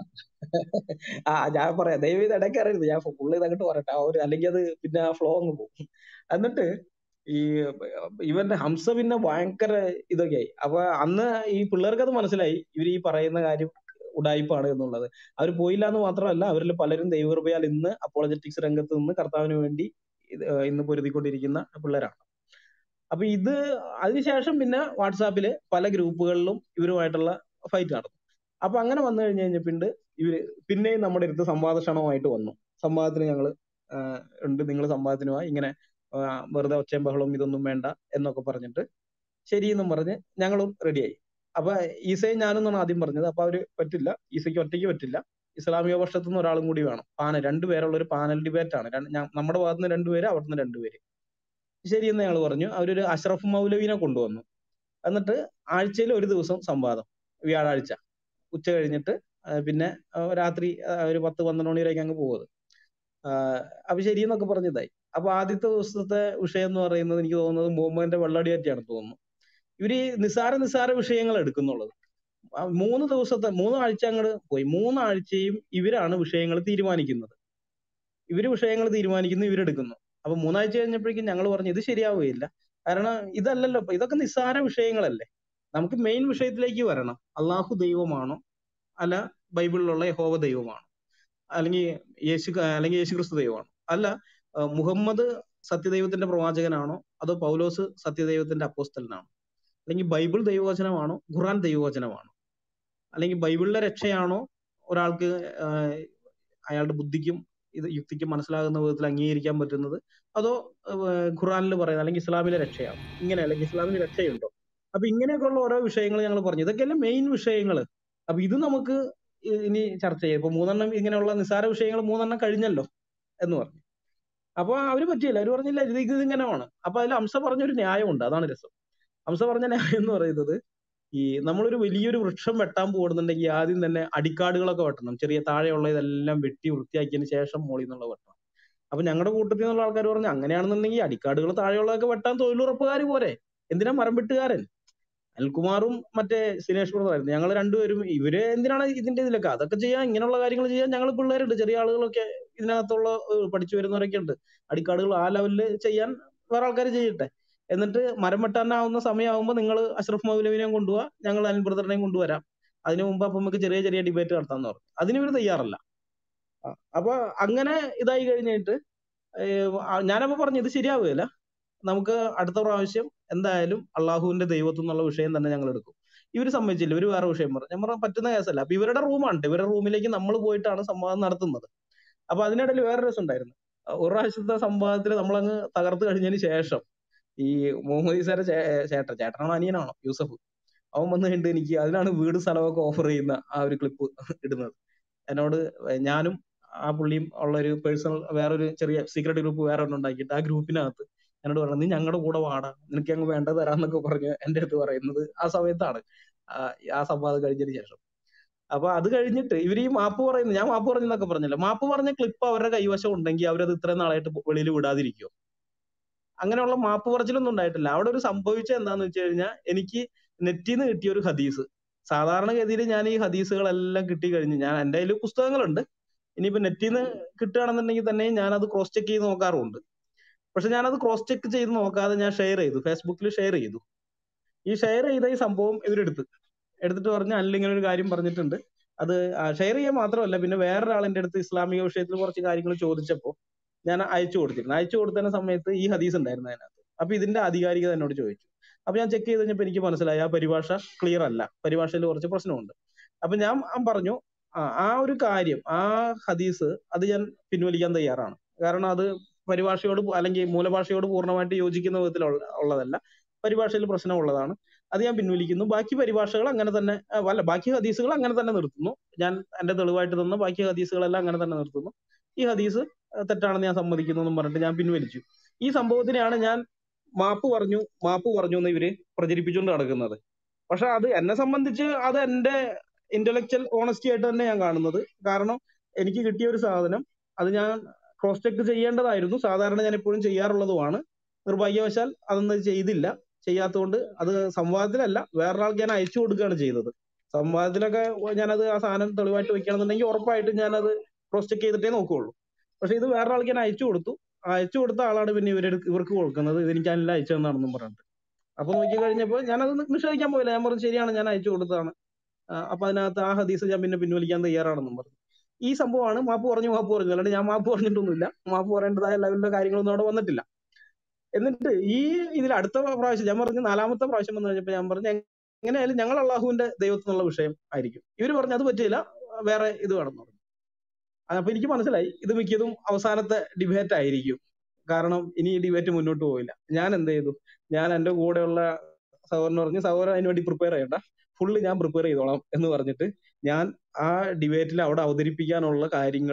ആ ഞാൻ പറയാം ദയവ് ചെയ്ത് ഇടയ്ക്ക് അറിയരുത് ഞാൻ ഫുള്ള് ഇതങ്ങോട്ട് പറയട്ടെ ആ ഒരു അല്ലെങ്കിൽ അത് പിന്നെ ആ ഫ്ലോ അങ്ങ് പോകും എന്നിട്ട് ഈ ഇവന്റെ ഹംസ പിന്നെ ഭയങ്കര ഇതൊക്കെയായി അപ്പൊ അന്ന് ഈ പിള്ളേർക്ക് അത് മനസ്സിലായി ഇവർ ഈ പറയുന്ന കാര്യം ഉടായിപ്പാണ് എന്നുള്ളത് അവർ പോയില്ല എന്ന് മാത്രമല്ല അവരിൽ പലരും ദൈവകൃപയാൽ ഇന്ന് അപ്പോളജറ്റിക്സ് രംഗത്ത് നിന്ന് കർത്താവിന് വേണ്ടി ഇത് ഏഹ് ഇന്ന് പൊരുതിക്കൊണ്ടിരിക്കുന്ന പിള്ളേരാണ് അപ്പൊ ഇത് അതിനുശേഷം പിന്നെ വാട്സാപ്പില് പല ഗ്രൂപ്പുകളിലും ഇവരുമായിട്ടുള്ള ഫൈറ്റ് നടന്നു അപ്പൊ അങ്ങനെ വന്നു കഴിഞ്ഞ് കഴിഞ്ഞപ്പിണ്ട് ഇവര് പിന്നെയും നമ്മുടെ അടുത്ത് സംവാദ ക്ഷണമായിട്ട് വന്നു സംവാദത്തിന് ഞങ്ങൾ ഉണ്ട് നിങ്ങൾ സംവാദത്തിനുമായി ഇങ്ങനെ ആ, വെറുതെ ഒച്ചയും ബഹളവും ഇതൊന്നും വേണ്ട എന്നൊക്കെ പറഞ്ഞിട്ട് ശരിയെന്നും പറഞ്ഞ് ഞങ്ങളും റെഡിയായി അപ്പൊ ഈസയും ഞാനും എന്നാണ് ആദ്യം പറഞ്ഞത് അപ്പൊ അവര് പറ്റില്ല ഈസയ്ക്ക് ഒറ്റയ്ക്ക് പറ്റില്ല ഇസ്ലാമിക പക്ഷത്തു നിന്ന് ഒരാളും കൂടി വേണം പാനൽ രണ്ടുപേരുള്ള ഒരു പാനൽ ഡിബേറ്റ് ആണ് രണ്ട് ഞ- നമ്മുടെ ഭാഗത്ത് നിന്ന് രണ്ടുപേര് അവിടെ നിന്ന് രണ്ടുപേര് ശരിയെന്ന് ഞങ്ങൾ പറഞ്ഞു അവരൊരു അഷ്റഫ് മൗലവിനെ കൊണ്ടുവന്നു എന്നിട്ട് ആഴ്ചയിൽ ഒരു ദിവസം സംവാദം വ്യാഴാഴ്ച ഉച്ച കഴിഞ്ഞിട്ട് ആ, പിന്നെ ആ, രാത്രി ആ, ഒരു പത്ത് പന്ത്രണ്ട് മണി വരെയൊക്കെ അങ്ങ് പോകുന്നത് അപ്പൊ ശരിയെന്നൊക്കെ പറഞ്ഞതായി അപ്പൊ ആദ്യത്തെ ദിവസത്തെ വിഷയം എന്ന് പറയുന്നത് എനിക്ക് തോന്നുന്നത് മുഹമ്മദിന്റെ വെള്ളടിയാറ്റിയാണ് തോന്നുന്നു ഇവര് ഈ നിസാര നിസാര വിഷയങ്ങൾ എടുക്കുന്നുള്ളത് ആ മൂന്ന് ദിവസത്തെ മൂന്നാഴ്ച അങ്ങോട്ട് പോയി മൂന്നാഴ്ചയും ഇവരാണ് വിഷയങ്ങൾ തീരുമാനിക്കുന്നത് ഇവര് വിഷയങ്ങൾ തീരുമാനിക്കുന്നു ഇവരെടുക്കുന്നു അപ്പൊ മൂന്നാഴ്ച കഴിഞ്ഞപ്പോഴേക്കും ഞങ്ങൾ പറഞ്ഞു ഇത് ശരിയാവുകയില്ല കാരണം ഇതല്ലല്ലോ ഇപ്പൊ ഇതൊക്കെ നിസ്സാര വിഷയങ്ങളല്ലേ നമുക്ക് മെയിൻ വിഷയത്തിലേക്ക് വരണം അള്ളാഹു ദൈവമാണോ അല്ല ബൈബിളിലുള്ള യഹോവ ദൈവമാണോ അല്ലെങ്കിൽ യേശു അല്ലെങ്കിൽ യേശു ക്രിസ്തു ദൈവമാണോ അല്ല ആ, മുഹമ്മദ് സത്യദൈവത്തിന്റെ പ്രവാചകനാണോ അതോ പൗലോസ് സത്യദൈവത്തിന്റെ അപ്പോസ്തലനാണോ അല്ലെങ്കിൽ ബൈബിൾ ദൈവവചനമാണോ ഖുറാൻ ദൈവവചനമാണോ അല്ലെങ്കിൽ ബൈബിളിലെ രക്ഷയാണോ ഒരാൾക്ക് ആ, അയാളുടെ ബുദ്ധിക്കും ഇത് യുക്തിക്കും മനസ്സിലാകുന്ന വിധത്തിൽ അംഗീകരിക്കാൻ പറ്റുന്നത് അതോ ഖുറാനിൽ പറയുന്നത് അല്ലെങ്കിൽ ഇസ്ലാമിലെ രക്ഷയാണോ ഇങ്ങനെ അല്ലെങ്കിൽ ഇസ്ലാമിന് രക്ഷയുണ്ടോ അപ്പൊ ഇങ്ങനെയൊക്കെയുള്ള ഓരോ വിഷയങ്ങൾ ഞങ്ങൾ പറഞ്ഞു ഇതൊക്കെയല്ലേ മെയിൻ വിഷയങ്ങൾ അപ്പൊ ഇത് നമുക്ക് ഇ- ഇനി ചർച്ച ചെയ്യാം ഇപ്പൊ മൂന്നെണ്ണം ഇങ്ങനെയുള്ള നിസ്സാര വിഷയങ്ങൾ മൂന്നെണ്ണം കഴിഞ്ഞല്ലോ എന്ന് പറഞ്ഞു അപ്പൊ അവര് പറ്റിയില്ല അവര് പറഞ്ഞില്ല ഇത് ഇത് ഇങ്ങനെയാണ് അപ്പൊ അതിൽ അംസ പറഞ്ഞൊരു ന്യായമുണ്ട് അതാണ് രസം അംസ പറഞ്ഞ ന്യായം എന്ന് പറയുന്നത് ഈ നമ്മളൊരു വലിയൊരു വൃക്ഷം വെട്ടാൻ പോകുന്നുണ്ടെങ്കിൽ ആദ്യം തന്നെ അടിക്കാടുകളൊക്കെ വെട്ടണം ചെറിയ താഴെയുള്ള ഇതെല്ലാം വെട്ടി വൃത്തിയാക്കിയതിന് ശേഷം മുകളിൽ നിന്നുള്ള വെട്ടണം അപ്പൊ ഞങ്ങളുടെ കൂട്ടത്തിൽ നിന്നുള്ള ആൾക്കാർ പറഞ്ഞു അങ്ങനെയാണെന്നുണ്ടെങ്കിൽ അടിക്കാടുകൾ താഴെയുള്ളതൊക്കെ വെട്ടാൻ തൊഴിലുറപ്പുകാർ പോരെ എന്തിനാ മരം വെട്ടുകാരൻ അനിൽകുമാറും മറ്റേ സിനേഷ് ബ്രദറായിരുന്നു ഞങ്ങൾ രണ്ടുപേരും ഇവര് എന്തിനാണ് ഇതിന്റെ ഇതിലൊക്കെ അതൊക്കെ ചെയ്യാൻ ഇങ്ങനെയുള്ള കാര്യങ്ങൾ ചെയ്യാൻ ഞങ്ങൾ പിള്ളേരുണ്ട് ചെറിയ ആളുകളൊക്കെ ഇതിനകത്തുള്ള ഏഹ്, പഠിച്ചു വരുന്നവരൊക്കെ ഉണ്ട് അടിക്കാടുകൾ ആ ലെവലിൽ ചെയ്യാൻ വേറെ ആൾക്കാർ ചെയ്യട്ടെ എന്നിട്ട് മരം വെട്ടാനാവുന്ന സമയമാകുമ്പോൾ നിങ്ങൾ അഷ്റഫ് മൗലവിനെയും കൊണ്ടുപോവാ ഞങ്ങൾ അനിൽ ബ്രദറിനെയും കൊണ്ടുവരാം അതിനു മുമ്പ് അപ്പൊ നമുക്ക് ചെറിയ ചെറിയ ഡിബേറ്റ് നടത്താന്ന് പറഞ്ഞു അതിന് ഇവര് തയ്യാറല്ല ആ, അപ്പൊ അങ്ങനെ ഇതായി കഴിഞ്ഞിട്ട് ഏഹ്, ആ, ഞാനപ്പോ പറഞ്ഞു ഇത് ശരിയാവുകയില്ല നമുക്ക് അടുത്ത പ്രാവശ്യം എന്തായാലും അള്ളാഹുവിന്റെ ദൈവത്വം എന്നുള്ള വിഷയം തന്നെ ഞങ്ങൾ എടുക്കും ഇവര് സമ്മതിച്ചില്ല ഇവര് വേറെ വിഷയം പറഞ്ഞു ഞാൻ പറഞ്ഞു പറ്റുന്ന കേസല്ല അപ്പൊ ഇവരുടെ റൂമാണ് ഇവരുടെ റൂമിലേക്ക് നമ്മൾ പോയിട്ടാണ് സംവാദം നടത്തുന്നത് അപ്പൊ അതിനിടയിൽ വേറെ രസം ഉണ്ടായിരുന്നു ഒരു പ്രാവശ്യത്തെ സംവാദത്തിൽ നമ്മളങ്ങ് തകർത്ത് കഴിഞ്ഞതിന് ശേഷം ഈ മുഹമ്മദ് ഈസാരെ ചേ- ചേട്ടൻ ചേട്ടനാണോ അനിയനാണോ യൂസഫ് അവൻ വന്ന് കണ്ട് എനിക്ക് അതിനാണ് വീട് സ്ഥലമൊക്കെ ഓഫർ ചെയ്യുന്ന ആ ഒരു ക്ലിപ്പ് ഇടുന്നത് എന്നോട് ഞാനും ആ പുള്ളിയും ഉള്ള ഒരു പേഴ്സണൽ വേറൊരു ചെറിയ സീക്രട്ട് ഗ്രൂപ്പ് വേറെ ഒന്നും ഉണ്ടാക്കിയിട്ട് ആ ഗ്രൂപ്പിനകത്ത് എന്നോട് പറഞ്ഞു നീ ഞങ്ങളുടെ കൂടെ വാടാ നിനക്ക് അങ്ങ് വേണ്ടത് തരാന്നൊക്കെ പറഞ്ഞ് എന്റെ അടുത്ത് പറയുന്നത് ആ സമയത്താണ് ആ ആ സംവാദം കഴിഞ്ഞതിന് ശേഷം അപ്പൊ അത് കഴിഞ്ഞിട്ട് ഇവര് ഈ മാപ്പ് പറയുന്നു ഞാൻ മാപ്പ് പറഞ്ഞെന്നൊക്കെ പറഞ്ഞല്ലോ മാപ്പ് പറഞ്ഞ ക്ലിപ്പ് അവരുടെ കൈവശം ഉണ്ടെങ്കിൽ അവരത് ഇത്രയും നാളായിട്ട് വെളിയിൽ വിടാതിരിക്കുമോ അങ്ങനെയുള്ള മാപ്പ് പറച്ചിലൊന്നും ഉണ്ടായിട്ടില്ല അവിടെ ഒരു സംഭവിച്ചത് എന്താന്ന് വെച്ച് കഴിഞ്ഞാൽ എനിക്ക് നെറ്റിൽ നിന്ന് കിട്ടിയ ഒരു ഹദീസ് സാധാരണഗതിയിൽ ഞാൻ ഈ ഹദീസുകളെല്ലാം കിട്ടി കഴിഞ്ഞ് ഞാൻ എൻ്റെ കയ്യിൽ പുസ്തകങ്ങളുണ്ട് ഇനിയിപ്പോ നെറ്റിൽ നിന്ന് കിട്ടുകയാണെന്നുണ്ടെങ്കിൽ തന്നെ ഞാൻ അത് ക്രോസ് ചെക്ക് ചെയ്ത് നോക്കാറുണ്ട് പക്ഷെ ഞാനത് ക്രോസ് ചെക്ക് ചെയ്ത് നോക്കാതെ ഞാൻ ഷെയർ ചെയ്തു ഫേസ്ബുക്കിൽ ഷെയർ ചെയ്തു ഈ ഷെയർ ചെയ്ത ഈ സംഭവം ഇവരെടുത്ത് എടുത്തിട്ട് പറഞ്ഞ അല്ല ഇങ്ങനെ ഒരു കാര്യം പറഞ്ഞിട്ടുണ്ട് അത് ഷെയർ ചെയ്യാൻ മാത്രമല്ല പിന്നെ വേറൊരാളിന്റെ അടുത്ത് ഇസ്ലാമിക വിഷയത്തിൽ കുറച്ച് കാര്യങ്ങൾ ചോദിച്ചപ്പോൾ ഞാൻ അയച്ചു കൊടുത്തിരുന്നു അയച്ചു കൊടുത്തതിന്റെ സമയത്ത് ഈ ഹദീസ് ഉണ്ടായിരുന്നു അതിനകത്ത് അപ്പൊ ഇതിന്റെ ആധികാരികത എന്നോട് ചോദിച്ചു അപ്പൊ ഞാൻ ചെക്ക് ചെയ്ത് കഴിഞ്ഞപ്പോൾ എനിക്ക് മനസ്സിലായി ആ പരിഭാഷ ക്ലിയർ അല്ല പരിഭാഷയിൽ കുറച്ച് പ്രശ്നമുണ്ട് അപ്പൊ ഞാൻ പറഞ്ഞു ആ ആ ഒരു കാര്യം ആ ഹദീസ് അത് ഞാൻ പിൻവലിക്കാൻ തയ്യാറാണ് കാരണം അത് പരിഭാഷയോട് പൂ- അല്ലെങ്കിൽ മൂലഭാഷയോട് പൂർണ്ണമായിട്ട് യോജിക്കുന്ന വിധത്തിൽ ഉള്ളതല്ല പരിഭാഷയിൽ പ്രശ്നമുള്ളതാണ് അത് ഞാൻ പിൻവലിക്കുന്നു ബാക്കി പരിഭാഷകൾ അങ്ങനെ തന്നെ ആ, അല്ല ബാക്കി ഹദീസുകൾ അങ്ങനെ തന്നെ നിർത്തുന്നു ഞാൻ എന്റെ തെളിവായിട്ട് തന്ന ബാക്കി ഹദീസുകളെല്ലാം അങ്ങനെ തന്നെ നിർത്തുന്നു ഈ ഹദീസ് ആ, തെറ്റാണെന്ന് ഞാൻ സമ്മതിക്കുന്നു എന്നും പറഞ്ഞിട്ട് ഞാൻ പിൻവലിച്ചു ഈ സംഭവത്തിനെയാണ് ഞാൻ മാപ്പ് പറഞ്ഞു മാപ്പ് പറഞ്ഞു എന്ന് ഇവര് പ്രചരിപ്പിച്ചുകൊണ്ട് നടക്കുന്നത് പക്ഷെ അത് എന്നെ സംബന്ധിച്ച് അത് എന്റെ ഇന്റലക്ച്വൽ ഓണസ്റ്റി ആയിട്ട് തന്നെ ഞാൻ കാണുന്നത് കാരണം എനിക്ക് കിട്ടിയ ഒരു സാധനം അത് ഞാൻ ക്രോസ് ചെക്ക് ചെയ്യേണ്ടതായിരുന്നു സാധാരണ ഞാൻ എപ്പോഴും ചെയ്യാറുള്ളതുമാണ് നിർഭാഗ്യവശാൽ അതൊന്നും ചെയ്തില്ല ചെയ്യാത്തതുകൊണ്ട് അത് സംവാദത്തിലല്ല വേറൊരാൾക്ക് ഞാൻ അയച്ചു കൊടുക്കുകയാണ് ചെയ്തത് സംവാദത്തിലൊക്കെ ഞാനത് ആ സാധനം തെളിവായിട്ട് വെക്കണമെന്നുണ്ടെങ്കിൽ ഉറപ്പായിട്ടും ഞാനത് ക്രോസ് ചെക്ക് ചെയ്തിട്ടേ നോക്കുകയുള്ളൂ പക്ഷെ ഇത് വേറൊരാൾക്ക് ഞാൻ അയച്ചു കൊടുത്തു ആ അയച്ചു കൊടുത്ത ആളാണ് പിന്നെ ഇവര് ഇവർക്ക് കൊടുക്കുന്നത് ഇത് എനിക്ക് അല്ല അയച്ചു തന്നാണെന്നും പറഞ്ഞിട്ട് അപ്പൊ നോക്കി കഴിഞ്ഞപ്പോൾ ഞാനത് നിഷേധിക്കാൻ പോയില്ല ഞാൻ പറഞ്ഞു ശരിയാണ് ഞാൻ അയച്ചു കൊടുത്തതാണ് ആ, അപ്പൊ അതിനകത്ത് ആ ഹദീസ് ഞാൻ പിന്നെ പിൻവലിക്കാൻ തയ്യാറാണെന്നും പറഞ്ഞു ഈ സംഭവമാണ് മാപ്പ് പറഞ്ഞു മാപ്പ് പറഞ്ഞു അല്ലാണ്ട് ഞാൻ മാപ്പ് പറഞ്ഞിട്ടൊന്നുമില്ല മാപ്പ് പറയേണ്ടതായ ലെവലിലെ കാര്യങ്ങളൊന്നും അവിടെ വന്നിട്ടില്ല എന്നിട്ട് ഈ ഇതിൽ അടുത്ത പ്രാവശ്യം ഞാൻ പറഞ്ഞു നാലാമത്തെ പ്രാവശ്യം വന്നു കഴിഞ്ഞപ്പോൾ ഞാൻ പറഞ്ഞു എങ്ങനെയായാലും ഞങ്ങൾ അള്ളാഹുവിന്റെ ദൈവത്തിനുള്ള വിഷയം ആയിരിക്കും ഇവര് പറഞ്ഞു അത് പറ്റില്ല വേറെ ഇത് വേണം എന്ന് പറഞ്ഞു അപ്പൊ എനിക്ക് മനസ്സിലായി ഇത് മിക്കതും അവസാനത്തെ ഡിബേറ്റ് ആയിരിക്കും കാരണം ഇനി ഈ ഡിബേറ്റ് മുന്നോട്ട് പോവില്ല ഞാൻ എന്ത് ചെയ്തു ഞാൻ എന്റെ കൂടെയുള്ള സഹോദരൻ പറഞ്ഞു സഹോദരൻ അതിന് വേണ്ടി പ്രിപ്പയർ ചെയ്യണ്ട ഫുള്ള് ഞാൻ പ്രിപ്പയർ ചെയ്തോളാം എന്ന് പറഞ്ഞിട്ട് ഞാൻ ആ ഡിബേറ്റിൽ അവിടെ അവതരിപ്പിക്കാനുള്ള കാര്യങ്ങൾ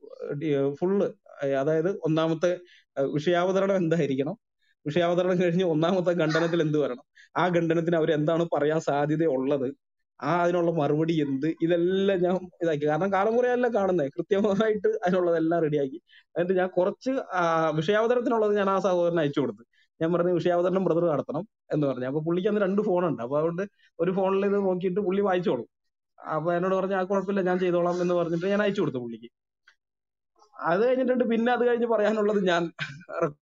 ഫുള്ള് അതായത് ഒന്നാമത്തെ ഏഹ് വിഷയാവതരണം എന്തായിരിക്കണം വിഷയാവതരണം കഴിഞ്ഞ് ഒന്നാമത്തെ ഖണ്ഡനത്തിൽ എന്ത് വരണം ആ ഖണ്ഡനത്തിന് അവർ എന്താണ് പറയാൻ സാധ്യതയുള്ളത് ആ അതിനുള്ള മറുപടി എന്ത് ഇതെല്ലാം ഞാൻ ഇതാക്കി കാരണം കാലം കുറയല്ല കാണുന്നത് കൃത്യമായിട്ട് അതിനുള്ളതെല്ലാം റെഡിയാക്കി എന്നിട്ട് ഞാൻ കുറച്ച് ആ, വിഷയാവതരണത്തിനുള്ളത് ഞാൻ ആ സഹോദരന് അയച്ചു കൊടുത്തു ഞാൻ പറഞ്ഞു വിഷയാവതരണം ബ്രദർ നടത്തണം എന്ന് പറഞ്ഞു അപ്പൊ പുള്ളിക്ക് അന്ന് രണ്ട് ഫോണുണ്ട് അപ്പൊ അതുകൊണ്ട് ഒരു ഫോണിൽ ഇത് നോക്കിയിട്ട് പുള്ളി വായിച്ചോളൂ അപ്പൊ എന്നോട് പറഞ്ഞു ആ കുഴപ്പമില്ല ഞാൻ ചെയ്തോളാം എന്ന് പറഞ്ഞിട്ട് ഞാൻ അയച്ചു കൊടുത്തു പുള്ളിക്ക് അത് കഴിഞ്ഞിട്ടുണ്ട് പിന്നെ അത് കഴിഞ്ഞ് പറയാനുള്ളത് ഞാൻ